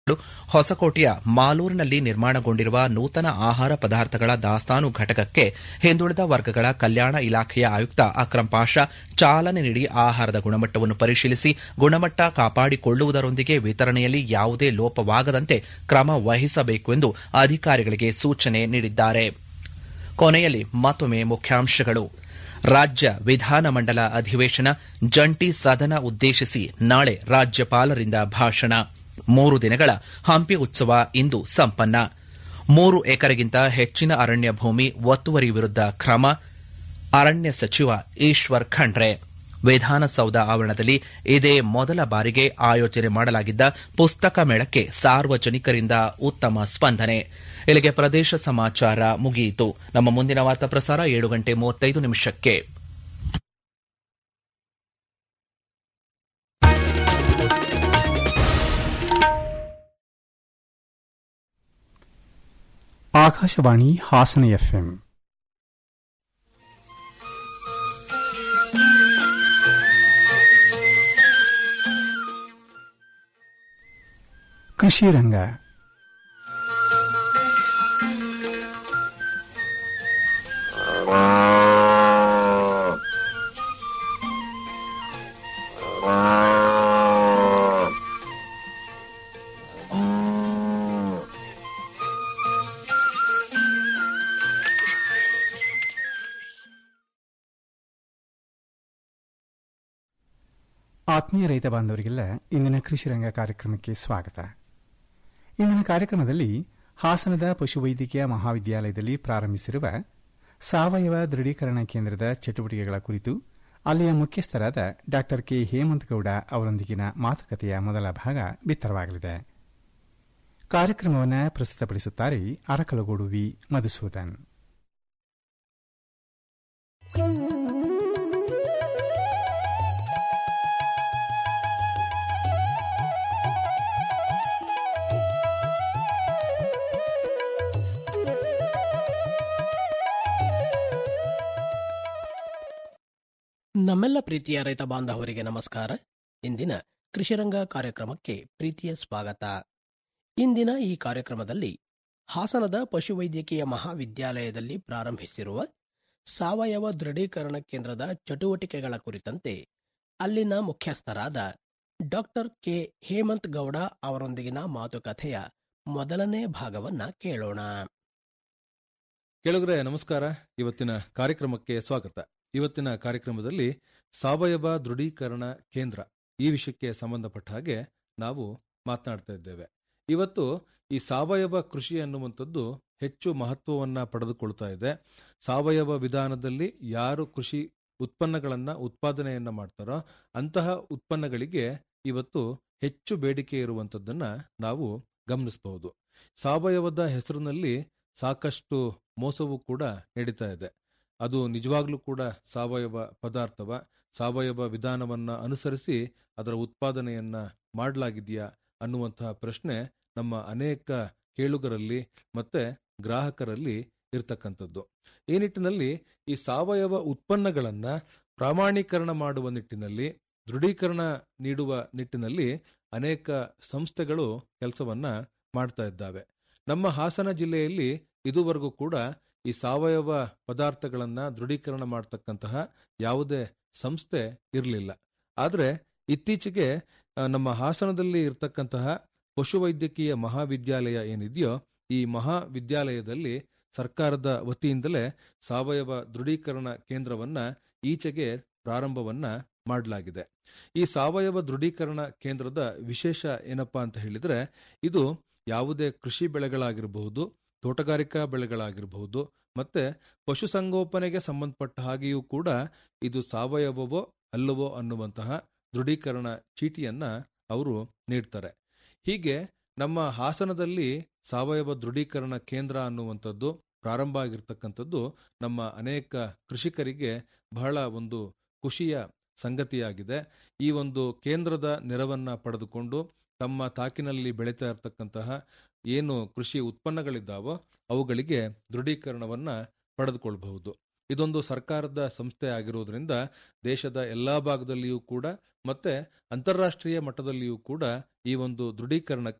ಹೊಸಕೋಟೆಯ ಮಾಲೂರಿನಲ್ಲಿ ನಿರ್ಮಾಣಗೊಂಡಿರುವ ನೂತನ ಆಹಾರ ಪದಾರ್ಥಗಳ ದಾಸ್ತಾನು ಘಟಕಕ್ಕೆ ಹಿಂದುಳಿದ ವರ್ಗಗಳ ಕಲ್ಯಾಣ ಇಲಾಖೆಯ ಆಯುಕ್ತ ಅಕ್ರಂ ಪಾಷಾ ಚಾಲನೆ ನೀಡಿ ಆಹಾರದ ಗುಣಮಟ್ಟವನ್ನು ಪರಿಶೀಲಿಸಿ ಗುಣಮಟ್ಟ ಕಾಪಾಡಿಕೊಳ್ಳುವುದರೊಂದಿಗೆ ವಿತರಣೆಯಲ್ಲಿ ಯಾವುದೇ ಲೋಪವಾಗದಂತೆ ಕ್ರಮ ವಹಿಸಬೇಕು ಎಂದು ಅಧಿಕಾರಿಗಳಿಗೆ ಸೂಚನೆ ನೀಡಿದ್ದಾರೆ ಕೊನೆಯಲ್ಲಿ ಮತ್ತೊಮ್ಮೆ ಮುಖ್ಯಾಂಶಗಳು ರಾಜ್ಯ ವಿಧಾನಮಂಡಲ ಅಧಿವೇಶನ ಜಂಟಿ ಸದನ ಉದ್ದೇಶಿಸಿ ನಾಳೆ ರಾಜ್ಯಪಾಲರಿಂದ ಭಾಷಣ ಮೂರು ದಿನಗಳ ಹಂಪಿ ಉತ್ಸವ ಇಂದು ಸಂಪನ್ನ ಮೂರು ಎಕರೆಗಿಂತ ಹೆಚ್ಚಿನ ಅರಣ್ಯ ಭೂಮಿ ಒತ್ತುವರಿ ವಿರುದ್ಧ ಕ್ರಮ ಅರಣ್ಯ ಸಚಿವ ಈಶ್ವರ್ ಖಂಡ್ರೆ ವಿಧಾನಸೌಧ ಆವರಣದಲ್ಲಿ ಇದೇ ಮೊದಲ ಬಾರಿಗೆ ಆಯೋಜನೆ ಮಾಡಲಾಗಿದ್ದ ಪುಸ್ತಕ ಮೇಳಕ್ಕೆ ಸಾರ್ವಜನಿಕರಿಂದ ಉತ್ತಮ ಸ್ಪಂದನೆ ಇಲ್ಲಿಗೆ ಪ್ರದೇಶ ಸಮಾಚಾರ ಮುಗಿಯಿತು ನಮ್ಮ ಮುಂದಿನ ವಾರ್ತಾ ಪ್ರಸಾರ ಏಳು ಗಂಟೆ ಮೂವತ್ತೈದು ನಿಮಿಷಕ್ಕೆ ಆಕಾಶವಾಣಿ ಹಾಸನ ಎಫ್ಎಂ ಕೃಷಿ ರಂಗ ಆತ್ಮೀಯ ರೈತ ಬಾಂಧವರಿಗೆಲ್ಲ ಇಂದಿನ ಕೃಷಿ ರಂಗ ಕಾರ್ಯಕ್ರಮಕ್ಕೆ ಸ್ವಾಗತ ಇಂದಿನ ಕಾರ್ಯಕ್ರಮದಲ್ಲಿ ಹಾಸನದ ಪಶುವೈದ್ಯಕೀಯ ಮಹಾವಿದ್ಯಾಲಯದಲ್ಲಿ ಪ್ರಾರಂಭಿಸಿರುವ ಸಾವಯವ ದೃಢೀಕರಣ ಕೇಂದ್ರದ ಚಟುವಟಿಕೆಗಳ ಕುರಿತು ಅಲ್ಲಿಯ ಮುಖ್ಯಸ್ಥರಾದ ಡಾ ಕೆ ಹೇಮಂತಗೌಡ ಅವರೊಂದಿಗಿನ ಮಾತುಕತೆಯ ಮೊದಲ ಭಾಗ ಬಿತ್ತರವಾಗಲಿದೆ ಕಾರ್ಯಕ್ರಮವನ್ನು ಪ್ರಸ್ತುತಪಡಿಸುತ್ತಾರೆ ಅರಕಲಗೂಡು ವಿ ಮಧುಸೂದನ್ ನಮ್ಮೆಲ್ಲ ಪ್ರೀತಿಯ ರೈತ ಬಾಂಧವರಿಗೆ ನಮಸ್ಕಾರ ಇಂದಿನ ಕೃಷಿರಂಗ ಕಾರ್ಯಕ್ರಮಕ್ಕೆ ಪ್ರೀತಿಯ ಸ್ವಾಗತ ಇಂದಿನ ಈ ಕಾರ್ಯಕ್ರಮದಲ್ಲಿ ಹಾಸನದ ಪಶುವೈದ್ಯಕೀಯ ಮಹಾವಿದ್ಯಾಲಯದಲ್ಲಿ ಪ್ರಾರಂಭಿಸಿರುವ ಸಾವಯವ ದೃಢೀಕರಣ ಕೇಂದ್ರದ ಚಟುವಟಿಕೆಗಳ ಕುರಿತಂತೆ ಅಲ್ಲಿನ ಮುಖ್ಯಸ್ಥರಾದ ಡಾಕ್ಟರ್ ಕೆ ಹೇಮಂತ್ ಗೌಡ ಅವರೊಂದಿಗಿನ ಮಾತುಕತೆಯ ಮೊದಲನೇ ಭಾಗವನ್ನ ಕೇಳೋಣ ಕೇಳುಗರೆ ನಮಸ್ಕಾರ ಇವತ್ತಿನ ಕಾರ್ಯಕ್ರಮಕ್ಕೆ ಸ್ವಾಗತ ಇವತ್ತಿನ ಕಾರ್ಯಕ್ರಮದಲ್ಲಿ ಸಾವಯವ ದೃಢೀಕರಣ ಕೇಂದ್ರ ಈ ವಿಷಯಕ್ಕೆ ಸಂಬಂಧಪಟ್ಟ ಹಾಗೆ ನಾವು ಮಾತನಾಡ್ತಾ ಇದ್ದೇವೆ ಇವತ್ತು ಈ ಸಾವಯವ ಕೃಷಿ ಅನ್ನುವಂಥದ್ದು ಹೆಚ್ಚು ಮಹತ್ವವನ್ನ ಪಡೆದುಕೊಳ್ತಾ ಇದೆ ಸಾವಯವ ವಿಧಾನದಲ್ಲಿ ಯಾರು ಕೃಷಿ ಉತ್ಪನ್ನಗಳನ್ನ ಉತ್ಪಾದನೆಯನ್ನ ಮಾಡ್ತಾರೋ ಅಂತಹ ಉತ್ಪನ್ನಗಳಿಗೆ ಇವತ್ತು ಹೆಚ್ಚು ಬೇಡಿಕೆ ಇರುವಂತದ್ದನ್ನ ನಾವು ಗಮನಿಸಬಹುದು ಸಾವಯವದ ಹೆಸರಿನಲ್ಲಿ ಸಾಕಷ್ಟು ಮೋಸವೂ ಕೂಡ ನಡೀತಾ ಇದೆ ಅದು ನಿಜವಾಗ್ಲೂ ಕೂಡ ಸಾವಯವ ಪದಾರ್ಥವ ಸಾವಯವ ವಿಧಾನವನ್ನ ಅನುಸರಿಸಿ ಅದರ ಉತ್ಪಾದನೆಯನ್ನ ಮಾಡಲಾಗಿದೆಯಾ ಅನ್ನುವಂತಹ ಪ್ರಶ್ನೆ ನಮ್ಮ ಅನೇಕ ಕೇಳುಗರಲ್ಲಿ ಮತ್ತೆ ಗ್ರಾಹಕರಲ್ಲಿ ಇರ್ತಕ್ಕಂಥದ್ದು ಈ ನಿಟ್ಟಿನಲ್ಲಿ ಈ ಸಾವಯವ ಉತ್ಪನ್ನಗಳನ್ನ ಪ್ರಾಮಾಣೀಕರಣ ಮಾಡುವ ನಿಟ್ಟಿನಲ್ಲಿ ದೃಢೀಕರಣ ನೀಡುವ ನಿಟ್ಟಿನಲ್ಲಿ ಅನೇಕ ಸಂಸ್ಥೆಗಳು ಕೆಲಸವನ್ನ ಮಾಡ್ತಾ ಇದ್ದಾವೆ ನಮ್ಮ ಹಾಸನ ಜಿಲ್ಲೆಯಲ್ಲಿ ಇದುವರೆಗೂ ಕೂಡ ಈ ಸಾವಯವ ಪದಾರ್ಥಗಳನ್ನ ದೃಢೀಕರಣ ಮಾಡತಕ್ಕಂತಹ ಯಾವುದೇ ಸಂಸ್ಥೆ ಇರಲಿಲ್ಲ ಆದರೆ ಇತ್ತೀಚೆಗೆ ನಮ್ಮ ಹಾಸನದಲ್ಲಿ ಇರತಕ್ಕಂತಹ ಪಶುವೈದ್ಯಕೀಯ ಮಹಾವಿದ್ಯಾಲಯ ಏನಿದೆಯೋ ಈ ಮಹಾವಿದ್ಯಾಲಯದಲ್ಲಿ ಸರ್ಕಾರದ ವತಿಯಿಂದಲೇ ಸಾವಯವ ದೃಢೀಕರಣ ಕೇಂದ್ರವನ್ನ ಈಚೆಗೆ ಪ್ರಾರಂಭವನ್ನ ಮಾಡಲಾಗಿದೆ ಈ ಸಾವಯವ ದೃಢೀಕರಣ ಕೇಂದ್ರದ ವಿಶೇಷ ಏನಪ್ಪಾ ಅಂತ ಹೇಳಿದ್ರೆ ಇದು ಯಾವುದೇ ಕೃಷಿ ಬೆಳೆಗಳಾಗಿರಬಹುದು ತೋಟಗಾರಿಕಾ ಬೆಳೆಗಳಾಗಿರಬಹುದು ಮತ್ತೆ ಪಶುಸಂಗೋಪನೆಗೆ ಸಂಬಂಧಪಟ್ಟ ಹಾಗೆಯೂ ಕೂಡ ಇದು ಸಾವಯವವೋ ಅಲ್ಲವೋ ಅನ್ನುವಂತಹ ದೃಢೀಕರಣ ಚೀಟಿಯನ್ನ ಅವರು ನೀಡ್ತಾರೆ ಹೀಗೆ ನಮ್ಮ ಹಾಸನದಲ್ಲಿ ಸಾವಯವ ದೃಢೀಕರಣ ಕೇಂದ್ರ ಅನ್ನುವಂಥದ್ದು ಪ್ರಾರಂಭ ಆಗಿರ್ತಕ್ಕಂಥದ್ದು ನಮ್ಮ ಅನೇಕ ಕೃಷಿಕರಿಗೆ ಬಹಳ ಒಂದು ಖುಷಿಯ ಸಂಗತಿಯಾಗಿದೆ ಈ ಒಂದು ಕೇಂದ್ರದ ನೆರವನ್ನ ಪಡೆದುಕೊಂಡು ತಮ್ಮ ತಾಕಿನಲ್ಲಿ ಬೆಳೀತಾ ಇರತಕ್ಕಂತಹ ಏನು ಕೃಷಿ ಉತ್ಪನ್ನಗಳಿದ್ದಾವೋ ಅವುಗಳಿಗೆ ದೃಢೀಕರಣವನ್ನ ಪಡೆದುಕೊಳ್ಳಬಹುದು ಇದೊಂದು ಸರ್ಕಾರದ ಸಂಸ್ಥೆ ಆಗಿರುವುದರಿಂದ ದೇಶದ ಎಲ್ಲಾ ಭಾಗದಲ್ಲಿಯೂ ಕೂಡ ಮತ್ತೆ ಅಂತಾರಾಷ್ಟ್ರೀಯ ಮಟ್ಟದಲ್ಲಿಯೂ ಕೂಡ ಈ ಒಂದು ದೃಢೀಕರಣಕ್ಕೆ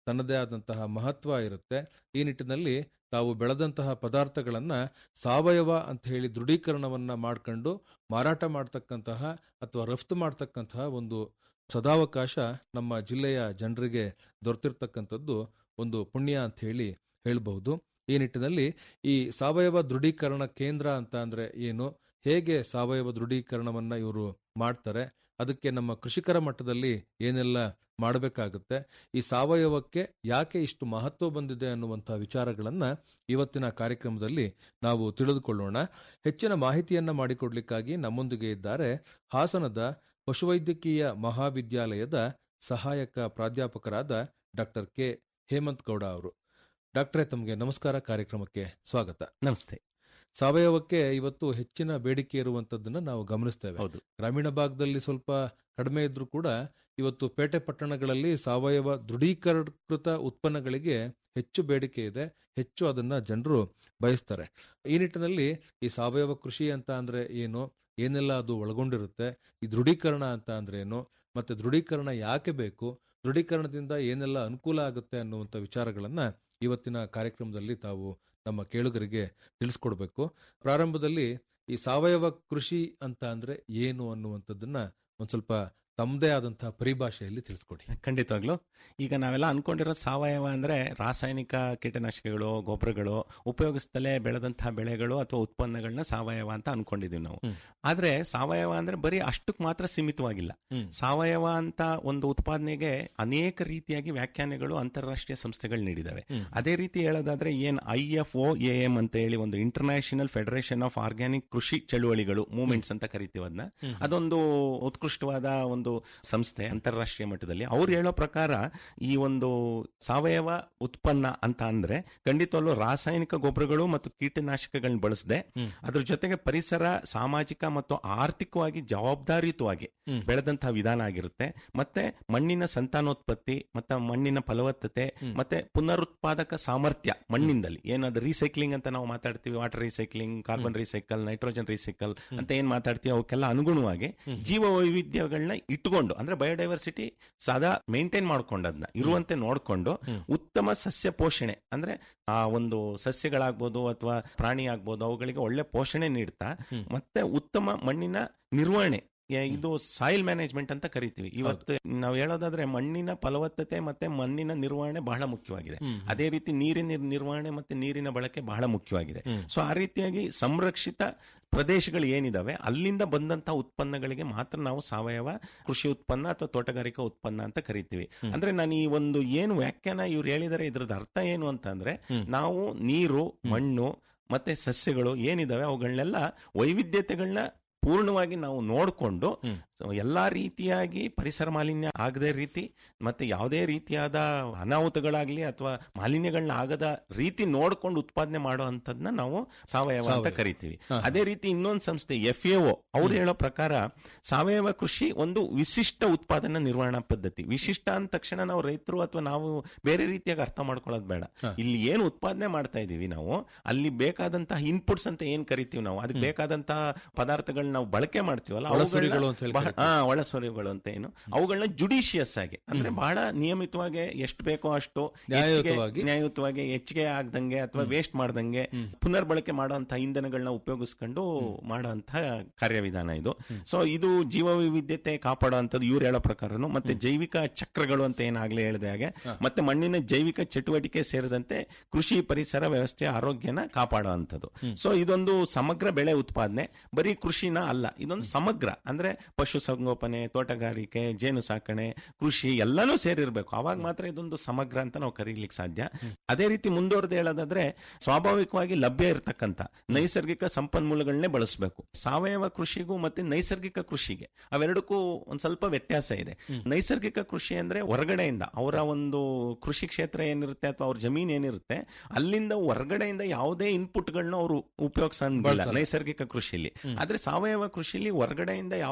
ತನ್ನದೇ ಆದಂತಹ ಮಹತ್ವ ಇರುತ್ತೆ ಈ ನಿಟ್ಟಿನಲ್ಲಿ ತಾವು ಬೆಳೆದಂತಹ ಪದಾರ್ಥಗಳನ್ನ ಸಾವಯವ ಅಂತ ಹೇಳಿ ದೃಢೀಕರಣವನ್ನ ಮಾಡ್ಕೊಂಡು ಮಾರಾಟ ಮಾಡ್ತಕ್ಕಂತಹ ಅಥವಾ ರಫ್ತು ಮಾಡ್ತಕ್ಕಂತಹ ಒಂದು ಸದಾವಕಾಶ ನಮ್ಮ ಜಿಲ್ಲೆಯ ಜನರಿಗೆ ದೊರೆತಿರ್ತಕ್ಕಂಥದ್ದು ಒಂದು ಪುಣ್ಯ ಅಂತ ಹೇಳಿ ಹೇಳಬಹುದು ಈ ನಿಟ್ಟಿನಲ್ಲಿ ಈ ಸಾವಯವ ದೃಢೀಕರಣ ಕೇಂದ್ರ ಅಂತ ಅಂದ್ರೆ ಏನು ಹೇಗೆ ಸಾವಯವ ದೃಢೀಕರಣವನ್ನ ಇವರು ಮಾಡ್ತಾರೆ ಅದಕ್ಕೆ ನಮ್ಮ ಕೃಷಿಕರ ಮಟ್ಟದಲ್ಲಿ ಏನೆಲ್ಲ ಮಾಡಬೇಕಾಗುತ್ತೆ ಈ ಸಾವಯವಕ್ಕೆ ಯಾಕೆ ಇಷ್ಟು ಮಹತ್ವ ಬಂದಿದೆ ಅನ್ನುವಂತಹ ವಿಚಾರಗಳನ್ನ ಇವತ್ತಿನ ಕಾರ್ಯಕ್ರಮದಲ್ಲಿ ನಾವು ತಿಳಿದುಕೊಳ್ಳೋಣ ಹೆಚ್ಚಿನ ಮಾಹಿತಿಯನ್ನ ಮಾಡಿಕೊಡ್ಲಿಕ್ಕಾಗಿ ನಮ್ಮೊಂದಿಗೆ ಇದ್ದಾರೆ ಹಾಸನದ ಪಶುವೈದ್ಯಕೀಯ ಮಹಾವಿದ್ಯಾಲಯದ ಸಹಾಯಕ ಪ್ರಾಧ್ಯಾಪಕರಾದ ಡಾಕ್ಟರ್ ಕೆ ಹೇಮಂತ್ ಗೌಡ ಅವರು ಡಾಕ್ಟ್ರೇ ತಮಗೆ ನಮಸ್ಕಾರ ಕಾರ್ಯಕ್ರಮಕ್ಕೆ ಸ್ವಾಗತ ನಮಸ್ತೆ ಸಾವಯವಕ್ಕೆ ಇವತ್ತು ಹೆಚ್ಚಿನ ಬೇಡಿಕೆ ಇರುವಂತದ್ದನ್ನ ನಾವು ಗಮನಿಸ್ತೇವೆ ಹೌದು ಗ್ರಾಮೀಣ ಭಾಗದಲ್ಲಿ ಸ್ವಲ್ಪ ಕಡಿಮೆ ಇದ್ರೂ ಕೂಡ ಇವತ್ತು ಪೇಟೆ ಪಟ್ಟಣಗಳಲ್ಲಿ ಸಾವಯವ ದೃಢೀಕೃತ ಉತ್ಪನ್ನಗಳಿಗೆ ಹೆಚ್ಚು ಬೇಡಿಕೆ ಇದೆ ಹೆಚ್ಚು ಅದನ್ನ ಜನರು ಬಯಸ್ತಾರೆ ಈ ನಿಟ್ಟಿನಲ್ಲಿ ಈ ಸಾವಯವ ಕೃಷಿ ಅಂತ ಅಂದ್ರೆ ಏನು ಏನೆಲ್ಲ ಅದು ಒಳಗೊಂಡಿರುತ್ತೆ ಈ ದೃಢೀಕರಣ ಅಂತ ಅಂದ್ರೆ ಏನು ಮತ್ತೆ ದೃಢೀಕರಣ ಯಾಕೆ ಬೇಕು ದೃಢೀಕರಣದಿಂದ ಏನೆಲ್ಲ ಅನುಕೂಲ ಆಗುತ್ತೆ ಅನ್ನುವಂಥ ವಿಚಾರಗಳನ್ನ ಇವತ್ತಿನ ಕಾರ್ಯಕ್ರಮದಲ್ಲಿ ತಾವು ನಮ್ಮ ಕೇಳುಗರಿಗೆ ತಿಳಿಸ್ಕೊಡ್ಬೇಕು ಪ್ರಾರಂಭದಲ್ಲಿ ಈ ಸಾವಯವ ಕೃಷಿ ಅಂತ ಅಂದ್ರೆ ಏನು ಅನ್ನುವಂಥದ್ದನ್ನ ಒಂದ್ ಸ್ವಲ್ಪ ತಮ್ಮದೇ ಆದಂತಹ ಪರಿಭಾಷೆಯಲ್ಲಿ ತಿಳಿಸ್ಕೊಡಿ ಖಂಡಿತವಾಗ್ಲು ಈಗ ನಾವೆಲ್ಲ ಅನ್ಕೊಂಡಿರೋ ಸಾವಯವ ಅಂದ್ರೆ ರಾಸಾಯನಿಕ ಕೀಟನಾಶಕಗಳು ಗೊಬ್ಬರಗಳು ಉಪಯೋಗಿಸ್ತಲೇ ಬೆಳೆದಂತಹ ಬೆಳೆಗಳು ಅಥವಾ ಉತ್ಪನ್ನಗಳನ್ನ ಸಾವಯವ ಅಂತ ಅನ್ಕೊಂಡಿದೀವಿ ನಾವು ಹ್ಮ್. ಆದ್ರೆ ಸಾವಯವ ಅಂದ್ರೆ ಬರೀ ಅಷ್ಟಕ್ಕೆ ಮಾತ್ರ ಸೀಮಿತವಾಗಿಲ್ಲ ಹ್ಮ್. ಸಾವಯವ ಅಂತ ಒಂದು ಉತ್ಪಾದನೆಗೆ ಅನೇಕ ರೀತಿಯಾಗಿ ವ್ಯಾಖ್ಯಾನಗಳು ಅಂತಾರಾಷ್ಟ್ರೀಯ ಸಂಸ್ಥೆಗಳು ನೀಡಿದಾವೆ ಹ್ಮ್. ಅದೇ ರೀತಿ ಹೇಳೋದಾದ್ರೆ ಏನ್ I F O A M ಅಂತ ಹೇಳಿ ಒಂದು ಇಂಟರ್ನ್ಯಾಷನಲ್ ಫೆಡರೇಷನ್ ಆಫ್ ಆರ್ಗ್ಯಾನಿಕ್ ಕೃಷಿ ಚಳುವಳಿಗಳು ಮೂವ್ಮೆಂಟ್ಸ್ ಅಂತ ಕರಿತೀವಿ ಅದನ್ನ ಹ್ಮ್. ಅದೊಂದು ಉತ್ಕೃಷ್ಟವಾದ ಒಂದು ಸಂಸ್ಥೆ ಅಂತಾರಾಷ್ಟ್ರೀಯ ಮಟ್ಟದಲ್ಲಿ ಅವ್ರು ಹೇಳೋ ಪ್ರಕಾರ ಈ ಒಂದು ಸಾವಯವ ಉತ್ಪನ್ನ ಅಂತ ಅಂದ್ರೆ ಖಂಡಿತವಲ್ಲೂ ರಾಸಾಯನಿಕ ಗೊಬ್ಬರಗಳು ಮತ್ತು ಕೀಟನಾಶಕಗಳನ್ನ ಬಳಸದೆ ಹ್ಮ್. ಅದ್ರ ಜೊತೆಗೆ ಪರಿಸರ ಸಾಮಾಜಿಕ ಮತ್ತು ಆರ್ಥಿಕವಾಗಿ ಜವಾಬ್ದಾರಿಯುತವಾಗಿ ಹ್ಮ್. ಬೆಳೆದಂತಹ ವಿಧಾನ ಆಗಿರುತ್ತೆ ಮತ್ತೆ ಮಣ್ಣಿನ ಸಂತಾನೋತ್ಪತ್ತಿ ಮತ್ತೆ ಮಣ್ಣಿನ ಫಲವತ್ತತೆ ಹ್ಮ್. ಮತ್ತೆ ಪುನರುತ್ಪಾದಕ ಸಾಮರ್ಥ್ಯ ಮಣ್ಣಿಂದಲ್ಲಿ ಏನದು ರೀಸೈಕ್ಲಿಂಗ್ ಅಂತ ನಾವು ಮಾತಾಡ್ತೀವಿ water recycling carbon recycle nitrogen recycle ಅಂತ ಏನ್ ಮಾತಾಡ್ತೀವಿ ಅವಕ್ಕೆಲ್ಲ ಅನುಗುಣವಾಗಿ ಹ್ಮ್. ಜೀವ ವೈವಿಧ್ಯಗಳನ್ನ ಇಟ್ಟುಕೊಂಡು ಅಂದ್ರೆ ಬಯೋಡೈವರ್ಸಿಟಿ ಸದಾ ಮೇಂಟೈನ್ ಮಾಡ್ಕೊಂಡು ಅದನ್ನ ಇರುವಂತೆ ನೋಡ್ಕೊಂಡು ಹ್ಮ್. ಉತ್ತಮ ಸಸ್ಯ ಪೋಷಣೆ ಅಂದ್ರೆ ಆ ಒಂದು ಸಸ್ಯಗಳಾಗ್ಬೋದು ಅಥವಾ ಪ್ರಾಣಿ ಆಗ್ಬೋದು ಅವುಗಳಿಗೆ ಒಳ್ಳೆ ಪೋಷಣೆ ನೀಡ್ತಾ ಹ್ಮ್. ಮತ್ತೆ ಉತ್ತಮ ಮಣ್ಣಿನ ನಿರ್ವಹಣೆ ಏ- ಇದು ಸಾಯಿಲ್ ಮ್ಯಾನೇಜ್ಮೆಂಟ್ ಅಂತ ಕರಿತೀವಿ ಇವತ್ತು ನಾವು ಹೇಳೋದಾದ್ರೆ ಮಣ್ಣಿನ ಫಲವತ್ತತೆ ಮತ್ತೆ ಮಣ್ಣಿನ ನಿರ್ವಹಣೆ ಬಹಳ ಮುಖ್ಯವಾಗಿದೆ ಹ್ಮ್. ಅದೇ ರೀತಿ ನೀರಿನ ನಿರ್ವಹಣೆ ಮತ್ತೆ ನೀರಿನ ಬಳಕೆ ಬಹಳ ಮುಖ್ಯವಾಗಿದೆ ಹ್ಮ್. ಸೊ ಆ ರೀತಿಯಾಗಿ ಸಂರಕ್ಷಿತ ಪ್ರದೇಶಗಳು ಏನಿದಾವೆ ಅಲ್ಲಿಂದ ಬಂದಂತ ಉತ್ಪನ್ನಗಳಿಗೆ ಮಾತ್ರ ನಾವು ಸಾವಯವ ಕೃಷಿ ಉತ್ಪನ್ನ ಅಥವಾ ತೋಟಗಾರಿಕಾ ಉತ್ಪನ್ನ ಅಂತ ಕರಿತೀವಿ ಹ್ಮ್. ಅಂದ್ರೆ ನಾನು ಈ ಒಂದು ಏನು ವ್ಯಾಖ್ಯಾನ ಇವ್ರು ಹೇಳಿದರೆ ಇದ್ರದ್ದು ಅರ್ಥ ಏನು ಅಂತಂದ್ರೆ ಹ್ಮ್. ನಾವು ನೀರು ಮಣ್ಣು ಮತ್ತೆ ಸಸ್ಯಗಳು ಏನಿದಾವೆ ಅವುಗಳನ್ನೆಲ್ಲ ವೈವಿಧ್ಯತೆಗಳನ್ನ ಪೂರ್ಣವಾಗಿ ನಾವು ನೋಡಿಕೊಂಡು ಹ್ಮ್. ಎಲ್ಲಾ ರೀತಿಯಾಗಿ ಪರಿಸರ ಮಾಲಿನ್ಯ ಆಗದೆ ರೀತಿ ಮತ್ತೆ ಯಾವುದೇ ರೀತಿಯಾದ ಅನಾಹುತಗಳಾಗ್ಲಿ ಅಥವಾ ಮಾಲಿನ್ಯಗಳನ್ನ ಆಗದ ರೀತಿ ನೋಡ್ಕೊಂಡು ಉತ್ಪಾದನೆ ಮಾಡೋ ಅಂತದ್ನ ನಾವು ಸಾವಯವ ಅಂತ ಸಾವಯವ. ಕರಿತೀವಿ ಹಾ. ಅದೇ ರೀತಿ ಇನ್ನೊಂದು ಸಂಸ್ಥೆ ಎಫ್ ಎ ಅವ್ರು ಹೇಳೋ ಪ್ರಕಾರ ಸಾವಯವ ಕೃಷಿ ಒಂದು ವಿಶಿಷ್ಟ ಉತ್ಪಾದನಾ ನಿರ್ವಹಣಾ ಪದ್ಧತಿ ವಿಶಿಷ್ಟ ಅಂದ ತಕ್ಷಣ ನಾವು ರೈತರು ಅಥವಾ ನಾವು ಬೇರೆ ರೀತಿಯಾಗಿ ಅರ್ಥ ಮಾಡ್ಕೊಳ್ಳೋದು ಬೇಡ ಹಾ. ಇಲ್ಲಿ ಏನು ಉತ್ಪಾದನೆ ಮಾಡ್ತಾ ಇದೀವಿ ನಾವು ಅಲ್ಲಿ ಬೇಕಾದಂತಹ ಇನ್ಪುಟ್ಸ್ ಅಂತ ಏನ್ ಕರಿತೀವಿ ನಾವು ಅದಕ್ಕೆ ಬೇಕಾದಂತಹ ಪದಾರ್ಥಗಳನ್ನ ನಾವು ಬಳಕೆ ಮಾಡ್ತೀವಲ್ಲ ಒಳಸುರಿಗಳು ಅಂತ ಹೇಳಿ ಬಹಳ- ಕರಿತೀವಿ. ಹಾ ಒಳಸೊರಿಗಳು ಅಂತ ಏನು ಅವುಗಳನ್ನ ಜುಡಿಷಿಯಸ್ ಆಗಿ ಅಂದ್ರೆ ಬಹಳ ನಿಯಮಿತವಾಗಿ ಎಷ್ಟು ಬೇಕೋ ಅಷ್ಟು ನ್ಯಾಯಯುತವಾಗಿ. ಹೆಚ್ಚಿಗೆ- ನ್ಯಾಯಯುತವಾಗಿ ಹೆಚ್ಚಿಗೆ ಆಗ್ದಂಗೆ ಅಥವಾ ವೇಸ್ಟ್ ಮಾಡ್ದಂಗೆ ಪುನರ್ ಬಳಕೆ ಮಾಡುವಂತಹ ಇಂಧನಗಳನ್ನ ಉಪಯೋಗಿಸ್ಕೊಂಡು ಮಾಡುವಂತಹ ಕಾರ್ಯವಿಧಾನ ಇದು ಸೊ ಇದು ಜೀವ ವೈವಿಧ್ಯತೆ ಕಾಪಾಡುವಂತದ್ದು ಇವ್ರು ಹೇಳೋ ಪ್ರಕಾರನು ಮತ್ತೆ ಜೈವಿಕ ಚಕ್ರಗಳು ಅಂತ ಏನಾಗ್ಲೇ ಹೇಳಿದ ಹಾಗೆ ಮತ್ತೆ ಮಣ್ಣಿನ ಜೈವಿಕ ಚಟುವಟಿಕೆ ಸೇರಿದಂತೆ ಕೃಷಿ ಪರಿಸರ ವ್ಯವಸ್ಥೆ ಆರೋಗ್ಯನ ಕಾಪಾಡುವಂಥದ್ದು ಸೊ ಇದೊಂದು ಸಮಗ್ರ ಬೆಳೆ ಉತ್ಪಾದನೆ ಬರೀ ಕೃಷಿನ ಅಲ್ಲ ಇದೊಂದು ಸಮಗ್ರ ಅಂದ್ರೆ ಪಶು ಸಂಗೋಪನೆ ತೋಟಗಾರಿಕೆ ಜೇನು ಸಾಕಣೆ ಕೃಷಿ ಎಲ್ಲನೂ ಸೇರಿರ್ಬೇಕು ಅವಾಗ ಮಾತ್ರ ಇದೊಂದು ಸಮಗ್ರ ಅಂತ ನಾವು ಕರೀಲಿಕ್ಕೆ ಸಾಧ್ಯ ಅದೇ ರೀತಿ ಮುಂದುವರೆದು ಹೇಳೋದಾದ್ರೆ ಸ್ವಾಭಾವಿಕವಾಗಿ ಲಭ್ಯ ಇರತಕ್ಕಂತ ನೈಸರ್ಗಿಕ ಸಂಪನ್ಮೂಲಗಳನ್ನೇ ಬಳಸಬೇಕು ಸಾವಯವ ಕೃಷಿಗೂ ಮತ್ತೆ ನೈಸರ್ಗಿಕ ಕೃಷಿಗೆ ಅವೆರಡಕ್ಕೂ ಒಂದ್ ಸ್ವಲ್ಪ ವ್ಯತ್ಯಾಸ ಇದೆ ನೈಸರ್ಗಿಕ ಕೃಷಿ ಅಂದ್ರೆ ಹೊರಗಡೆಯಿಂದ ಅವರ ಒಂದು ಕೃಷಿ ಕ್ಷೇತ್ರ ಏನಿರುತ್ತೆ ಅಥವಾ ಅವ್ರ ಜಮೀನ್ ಏನಿರುತ್ತೆ ಅಲ್ಲಿಂದ ಹೊರಗಡೆಯಿಂದ ಯಾವುದೇ ಇನ್ಪುಟ್ಗಳನ್ನ ಅವರು ಉಪಯೋಗಿಸಂಗಿಲ್ಲ ಬಳಸಲ್ಲ. ನೈಸರ್ಗಿಕ ಕೃಷಿಲಿ ಆದ್ರೆ ಸಾವಯವ ಕೃಷಿಲಿ ಹೊರಗಡೆಯಿಂದ ಯಾವ್ದಾದ್ರು ಅವ್ರಿಗೆ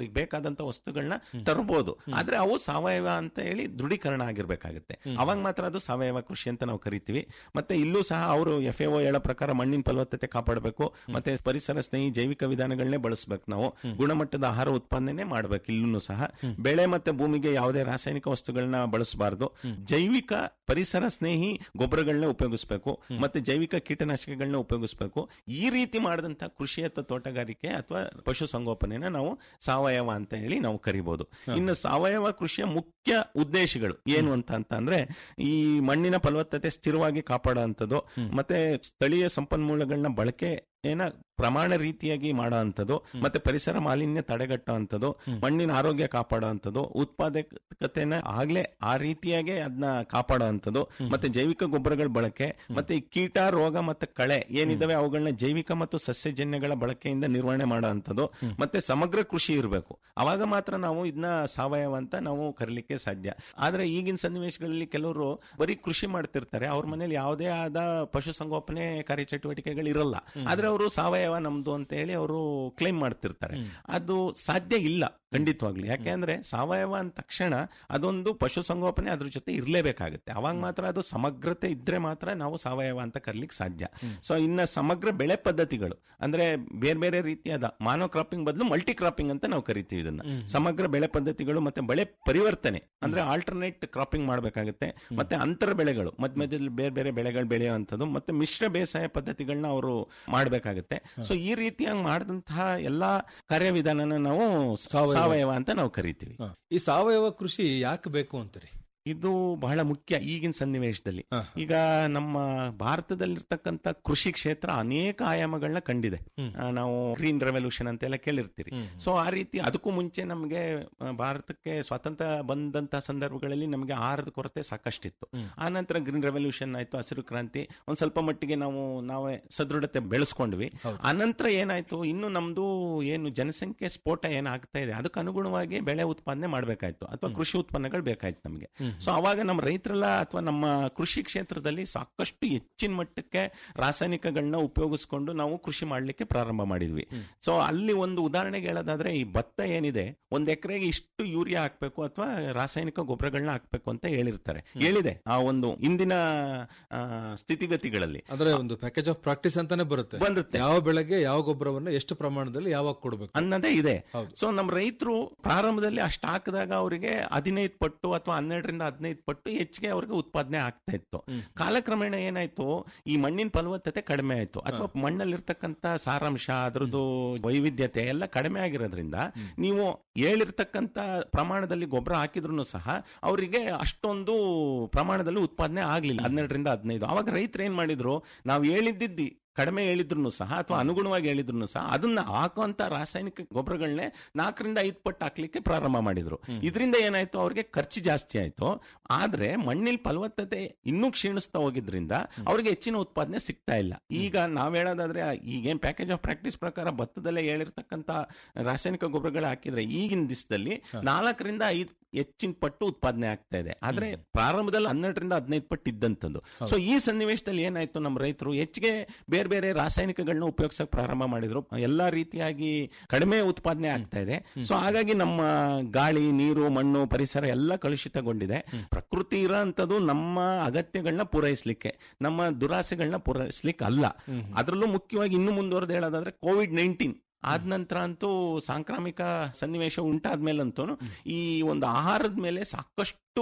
ನಮಗೆ ಬೇಕಾದಂತ ವಸ್ತುಗಳನ್ನ ತರಬಹುದು ಆದ್ರೆ ಅವು ಸಾವಯವ ಅಂತ ಹೇಳಿ ದೃಢೀಕರಣ ಆಗಿರ್ಬೇಕಾಗುತ್ತೆ ಅವಾಗ ಮಾತ್ರ ಅದು ಸಾವಯವ ಕೃಷಿ ಅಂತ ನಾವು ಕರಿತೀವಿ ಮತ್ತೆ ಇಲ್ಲೂ ಸಹ ಅವರು ಎಫ್ ಎ ಹೇಳೋ ಪ್ರಕಾರ ಮಣ್ಣಿನ ಫಲವತ್ತತೆ ಕಾಪಾಡಬೇಕು ಮತ್ತೆ ಪರಿಸರ ಸ್ನೇಹಿ ಜೈವಿಕ ವಿಧಾನಗಳನ್ನೇ ಬಳಸಬೇಕು ನಾವು ಗುಣಮಟ್ಟದ ಆಹಾರ ಉತ್ಪಾದನೆ ಮಾಡ್ಬೇಕು ಇಲ್ಲೂ ಸಹ ಬೆಳೆ ಮತ್ತೆ ಭೂಮಿಗೆ ಯಾವುದೇ ರಾಸಾಯನಿಕ ವಸ್ತುಗಳನ್ನ ಬಳಸಬಾರದು ಜೈವಿಕ ಪರಿಸರ ಸ್ನೇಹಿ ಗೊಬ್ಬರಗಳನ್ನ ಉಪಯೋಗಿಸಬೇಕು ಮತ್ತೆ ಜೈವಿಕ ಕೀಟನಾಶಕಗಳನ್ನ ಉಪಯೋಗಿಸಬೇಕು ಈ ರೀತಿ ಮಾಡಿದಂತ ಕೃಷಿ ಅಥವಾ ತೋಟಗಾರಿಕೆ ಅಥವಾ ಪಶು ಸಂಗೋಪನೆನ ನಾವು ಸಾವಯವ ಅಂತ ಹೇಳಿ ನಾವು ಕರಿಬಹುದು ಇನ್ನು ಸಾವಯವ ಕೃಷಿಯ ಮುಖ್ಯ ಉದ್ದೇಶಗಳು ಏನು ಅಂತ ಅಂತ ಅಂದ್ರೆ ಈ ಮಣ್ಣಿನ ಫಲವತ್ತತೆ ಸ್ಥಿರವಾಗಿ ಕಾಪಾಡುವಂಥದ್ದು ಮತ್ತೆ ಸ್ಥಳೀಯ ಸಂಪನ್ಮೂಲಗಳನ್ನ ಬಳಕೆ ಏನ ಪ್ರಮಾಣ ರೀತಿಯಾಗಿ ಮಾಡೋ ಅಂಥದ್ದು ಮತ್ತೆ ಪರಿಸರ ಮಾಲಿನ್ಯ ತಡೆಗಟ್ಟುವಂಥದ್ದು ಮಣ್ಣಿನ ಆರೋಗ್ಯ ಕಾಪಾಡುವಂಥದ್ದು ಉತ್ಪಾದಕತೆನ ಆಗ್ಲೇ ಆ ರೀತಿಯಾಗಿ ಅದನ್ನ ಕಾಪಾಡುವಂಥದ್ದು ಮತ್ತೆ ಜೈವಿಕ ಗೊಬ್ಬರಗಳ ಬಳಕೆ ಮತ್ತೆ ಈ ಕೀಟ ರೋಗ ಮತ್ತೆ ಕಳೆ ಏನಿದಾವೆ ಅವುಗಳನ್ನ ಜೈವಿಕ ಮತ್ತು ಸಸ್ಯಜನ್ಯಗಳ ಬಳಕೆಯಿಂದ ನಿರ್ವಹಣೆ ಮಾಡುವಂಥದ್ದು ಮತ್ತೆ ಸಮಗ್ರ ಕೃಷಿ ಇರಬೇಕು ಅವಾಗ ಮಾತ್ರ ನಾವು ಇದನ್ನ ಸಾವಯವ ಅಂತ ನಾವು ಕರೀಲಿಕ್ಕೆ ಸಾಧ್ಯ ಆದ್ರೆ ಈಗಿನ ಸನ್ನಿವೇಶಗಳಲ್ಲಿ ಕೆಲವರು ಬರೀ ಕೃಷಿ ಮಾಡ್ತಿರ್ತಾರೆ ಅವ್ರ ಮನೇಲಿ ಯಾವುದೇ ಆದ ಪಶುಸಂಗೋಪನೆ ಕಾರ್ಯಚಟುವಟಿಕೆಗಳು ಇರಲ್ಲ ಆದ್ರೆ ಅವರು ಸಾವಯವ ನಮ್ದು ಅಂತ ಹೇಳಿ ಅವರು ಕ್ಲೈಮ್ ಮಾಡ್ತಿರ್ತಾರೆ ಅದು ಸಾಧ್ಯ ಇಲ್ಲ ಖಂಡಿತವಾಗ್ಲಿ ಯಾಕೆಂದ್ರೆ ಸಾವಯವ ಅಂದ ತಕ್ಷಣ ಅದೊಂದು ಪಶುಸಂಗೋಪನೆ ಅದ್ರ ಜೊತೆ ಇರ್ಲೇಬೇಕಾಗುತ್ತೆ ಅವಾಗ ಮಾತ್ರ ಅದು ಸಮಗ್ರತೆ ಇದ್ರೆ ಮಾತ್ರ ನಾವು ಸಾವಯವ ಅಂತ ಕರ್ಲಿಕ್ಕೆ ಸಾಧ್ಯ ಸೊ ಇನ್ನ ಸಮಗ್ರ ಬೆಳೆ ಪದ್ಧತಿಗಳು ಅಂದ್ರೆ ಬೇರೆ ಬೇರೆ ರೀತಿಯಾದ ಮಾನೋ ಕ್ರಾಪಿಂಗ್ ಬದಲು ಮಲ್ಟಿ ಕ್ರಾಪಿಂಗ್ ಅಂತ ನಾವು ಕರಿತೀವಿ ಇದನ್ನ ಸಮಗ್ರ ಬೆಳೆ ಪದ್ಧತಿಗಳು ಮತ್ತೆ ಬೆಳೆ ಪರಿವರ್ತನೆ ಅಂದ್ರೆ ಆಲ್ಟರ್ನೇಟ್ ಕ್ರಾಪಿಂಗ್ ಮಾಡಬೇಕಾಗುತ್ತೆ ಮತ್ತೆ ಅಂತರ ಬೆಳೆಗಳು ಮಧ್ಯ ಮಧ್ಯದಲ್ಲಿ ಬೇರೆ ಬೇರೆ ಬೆಳೆಗಳು ಬೆಳೆಯುವಂಥದ್ದು ಮತ್ತೆ ಮಿಶ್ರ ಬೇಸಾಯ ಪದ್ಧತಿಗಳನ್ನ ಅವರು ಮಾಡಬೇಕಾಗುತ್ತೆ ಸೊ ಈ ರೀತಿಯಾಗಿ ಮಾಡಿದಂತಹ ಎಲ್ಲಾ ಕಾರ್ಯವಿಧಾನನ ನಾವು ಸಾವಯವ. ಸಾವಯವ ಅಂತ ನಾವು ಕರಿತೀವಿ ಹ. ಈ ಸಾವಯವ ಕೃಷಿ ಯಾಕೆ ಬೇಕು ಅಂತೀರಿ ಇದು ಬಹಳ ಮುಖ್ಯ ಈಗಿನ ಸನ್ನಿವೇಶದಲ್ಲಿ ಹ. ಈಗ ನಮ್ಮ ಭಾರತದಲ್ಲಿರ್ತಕ್ಕಂಥ ಕೃಷಿ ಕ್ಷೇತ್ರ ಅನೇಕ ಆಯಾಮಗಳನ್ನ ಕಂಡಿದೆ ಹ್ಮ್. ಆ, ನಾವು ಗ್ರೀನ್ ರೆವಲ್ಯೂಷನ್ ಅಂತೆಲ್ಲ ಕೇಳಿರ್ತೀರಿ ಹ್ಮ್. ಸೊ ಆ ರೀತಿ ಅದಕ್ಕೂ ಮುಂಚೆ ನಮಗೆ ಆ, ಭಾರತಕ್ಕೆ ಸ್ವಾತಂತ್ರ್ಯ ಬಂದಂತ ಸಂದರ್ಭಗಳಲ್ಲಿ ನಮಗೆ ಆಹಾರದ ಕೊರತೆ ಸಾಕಷ್ಟಿತ್ತು ಹ್ಮ್. ಆ ನಂತರ ಗ್ರೀನ್ ರೆವಲ್ಯೂಷನ್ ಆಯ್ತು ಹಸಿರು ಕ್ರಾಂತಿ ಒಂದ್ ಸ್ವಲ್ಪ ಮಟ್ಟಿಗೆ ನಾವು ನಾವೇ ಸದೃಢತೆ ಬೆಳೆಸ್ಕೊಂಡ್ವಿ ಹೌದು. ಅನಂತರ ಏನಾಯ್ತು ಇನ್ನು ನಮ್ದು ಏನು ಜನಸಂಖ್ಯೆ ಸ್ಫೋಟ ಏನಾಗ್ತಾ ಇದೆ ಅದಕ್ಕೆ ಅನುಗುಣವಾಗಿ ಬೆಳೆ ಉತ್ಪಾದನೆ ಮಾಡಬೇಕಾಯ್ತು ಅಥವಾ ಕೃಷಿ ಉತ್ಪನ್ನಗಳು ಬೇಕಾಯ್ತು ನಮಗೆ ಹ್ಮ್. ಸೊ ಅವಾಗ ನಮ್ಮ ರೈತರೆಲ್ಲ ಅಥವಾ ನಮ್ಮ ಕೃಷಿ ಕ್ಷೇತ್ರದಲ್ಲಿ ಸಾಕಷ್ಟು ಹೆಚ್ಚಿನ ಮಟ್ಟಕ್ಕೆ ರಾಸಾಯನಿಕಗಳನ್ನ ಉಪಯೋಗಿಸ್ಕೊಂಡು ನಾವು ಕೃಷಿ ಮಾಡ್ಲಿಕ್ಕೆ ಪ್ರಾರಂಭ ಮಾಡಿದ್ವಿ ಸೊ ಅಲ್ಲಿ ಒಂದು ಉದಾಹರಣೆಗೆ ಹೇಳೋದಾದ್ರೆ ಈ ಭತ್ತ ಏನಿದೆ ಒಂದ್ ಎಕರೆಗೆ ಇಷ್ಟು ಯೂರಿಯಾ ಹಾಕ್ಬೇಕು ಅಥವಾ ರಾಸಾಯನಿಕ ಗೊಬ್ಬರಗಳನ್ನ ಹಾಕ್ಬೇಕು ಅಂತ ಹೇಳಿರ್ತಾರೆ ಹೇಳಿದೆ ಆ ಒಂದು ಇಂದಿನ ಆ, ಸ್ಥಿತಿಗತಿಗಳಲ್ಲಿ ಅಂದ್ರೆ ಒಂದು ಪ್ಯಾಕೇಜ್ ಆಫ್ ಪ್ರಾಕ್ಟೀಸ್ ಅಂತಾನೆ ಬರುತ್ತೆ ಬಂದುತ್ತೆ ಯಾವ ಬೆಳೆಗೆ ಯಾವ ಗೊಬ್ಬರವನ್ನ ಎಷ್ಟು ಪ್ರಮಾಣದಲ್ಲಿ ಯಾವಾಗ ಕೊಡಬೇಕು ಅನ್ನೋದೇ ಇದೆ ಹೌದು. ಸೊ ನಮ್ಮ ರೈತರು ಪ್ರಾರಂಭದಲ್ಲಿ ಅಷ್ಟು ಹಾಕಿದಾಗ ಅವರಿಗೆ ಹದಿನೈದು ಪಟ್ಟು ಅಥವಾ ಹನ್ನೆರಡರಿಂದ ಹದಿನೈದು ಪಟ್ಟು ಹೆಚ್ಚಿಗೆ ಅವ್ರಿಗೆ ಉತ್ಪಾದನೆ ಆಗ್ತಾ ಇತ್ತು ಕಾಲಕ್ರಮೇಣ ಏನಾಯ್ತು ಈ ಮಣ್ಣಿನ ಫಲವತ್ತತೆ ಕಡಿಮೆ ಆಯ್ತು ಅಥವಾ ಮಣ್ಣಲ್ಲಿರ್ತಕ್ಕಂಥ ಸಾರಾಂಶ ಅದ್ರದ್ದು ವೈವಿಧ್ಯತೆ ಎಲ್ಲ ಕಡಿಮೆ ಆಗಿರೋದ್ರಿಂದ ನೀವು ಹೇಳಿರ್ತಕ್ಕಂಥ ಪ್ರಮಾಣದಲ್ಲಿ ಗೊಬ್ಬರ ಹಾಕಿದ್ರು ಸಹ ಅವರಿಗೆ ಅಷ್ಟೊಂದು ಪ್ರಮಾಣದಲ್ಲಿ ಉತ್ಪಾದನೆ ಆಗ್ಲಿಲ್ಲ ಹನ್ನೆರಡರಿಂದ ಹದಿನೈದು ಅವಾಗ ರೈತರು ಏನ್ ಮಾಡಿದ್ರು ನಾವು ಹೇಳಿದ್ದಿದ್ದಿ ಕಡಿಮೆ ಹೇಳಿದ್ರು ಸಹ ಅಥವಾ ಅನುಗುಣವಾಗಿ ಹೇಳಿದ್ರು ಸಹ ಅದನ್ನ ಹಾಕುವಂತ ರಾಸಾಯನಿಕ ಗೊಬ್ಬರಗಳನ್ನೇ ನಾಲ್ಕರಿಂದ ಐದು ಪಟ್ಟು ಹಾಕ್ಲಿಕ್ಕೆ ಪ್ರಾರಂಭ ಮಾಡಿದ್ರು ಇದರಿಂದ ಏನಾಯ್ತು ಅವ್ರಿಗೆ ಖರ್ಚು ಜಾಸ್ತಿ ಆಯ್ತು ಆದ್ರೆ ಮಣ್ಣಿನ ಫಲವತ್ತತೆ ಇನ್ನೂ ಕ್ಷೀಣಿಸ್ತಾ ಹೋಗಿದ್ರಿಂದ ಅವ್ರಿಗೆ ಹೆಚ್ಚಿನ ಉತ್ಪಾದನೆ ಸಿಗ್ತಾ ಇಲ್ಲ ಈಗ ನಾವ್ ಹೇಳೋದಾದ್ರೆ ಈಗೇನ್ ಪ್ಯಾಕೇಜ್ ಆಫ್ ಪ್ರಾಕ್ಟೀಸ್ ಪ್ರಕಾರ ಭತ್ತದಲ್ಲೇ ಹೇಳಿರ್ತಕ್ಕಂತ ರಾಸಾಯನಿಕ ಗೊಬ್ಬರಗಳು ಹಾಕಿದ್ರೆ ಈಗಿನ ದಿವಸದಲ್ಲಿ ನಾಲ್ಕರಿಂದ ಐದು ಹೆಚ್ಚಿನ ಪಟ್ಟು ಉತ್ಪಾದನೆ ಆಗ್ತಾ ಇದೆ ಆದ್ರೆ ಪ್ರಾರಂಭದಲ್ಲಿ ಹನ್ನೆರಡರಿಂದ ಹದಿನೈದು ಪಟ್ಟು ಇದ್ದಂಥದ್ದು ಸೊ ಈ ಸನ್ನಿವೇಶದಲ್ಲಿ ಏನಾಯ್ತು ನಮ್ಮ ರೈತರು ಹೆಚ್ಚಿಗೆ ಬೇರೆ ಬೇರೆ ರಾಸಾಯನಿಕಗಳನ್ನ ಉಪಯೋಗಿಸಕ್ ಪ್ರಾರಂಭ ಮಾಡಿದ್ರು ಎಲ್ಲಾ ರೀತಿಯಾಗಿ ಕಡಿಮೆ ಉತ್ಪಾದನೆ ಆಗ್ತಾ ಇದೆ ಸೊ ಹಾಗಾಗಿ ನಮ್ಮ ಗಾಳಿ ನೀರು ಮಣ್ಣು ಪರಿಸರ ಎಲ್ಲ ಕಲುಷಿತಗೊಂಡಿದೆ ಪ್ರಕೃತಿ ಇರೋಂಥದ್ದು ನಮ್ಮ ಅಗತ್ಯಗಳನ್ನ ಪೂರೈಸಲಿಕ್ಕೆ ನಮ್ಮ ದುರಾಸೆಗಳನ್ನ ಪೂರೈಸಲಿಕ್ಕೆ ಅಲ್ಲ ಅದರಲ್ಲೂ ಮುಖ್ಯವಾಗಿ ಇನ್ನು ಮುಂದುವರೆದು ಹೇಳೋದಾದ್ರೆ ಕೋವಿಡ್ ನೈನ್ಟೀನ್ ಆದ ನಂತರ ಅಂತೂ ಸಾಂಕ್ರಾಮಿಕ ಸನ್ನಿವೇಶ ಉಂಟಾದ್ಮೇಲಂತೂ ಈ ಒಂದು ಆಹಾರದ ಮೇಲೆ ಸಾಕಷ್ಟು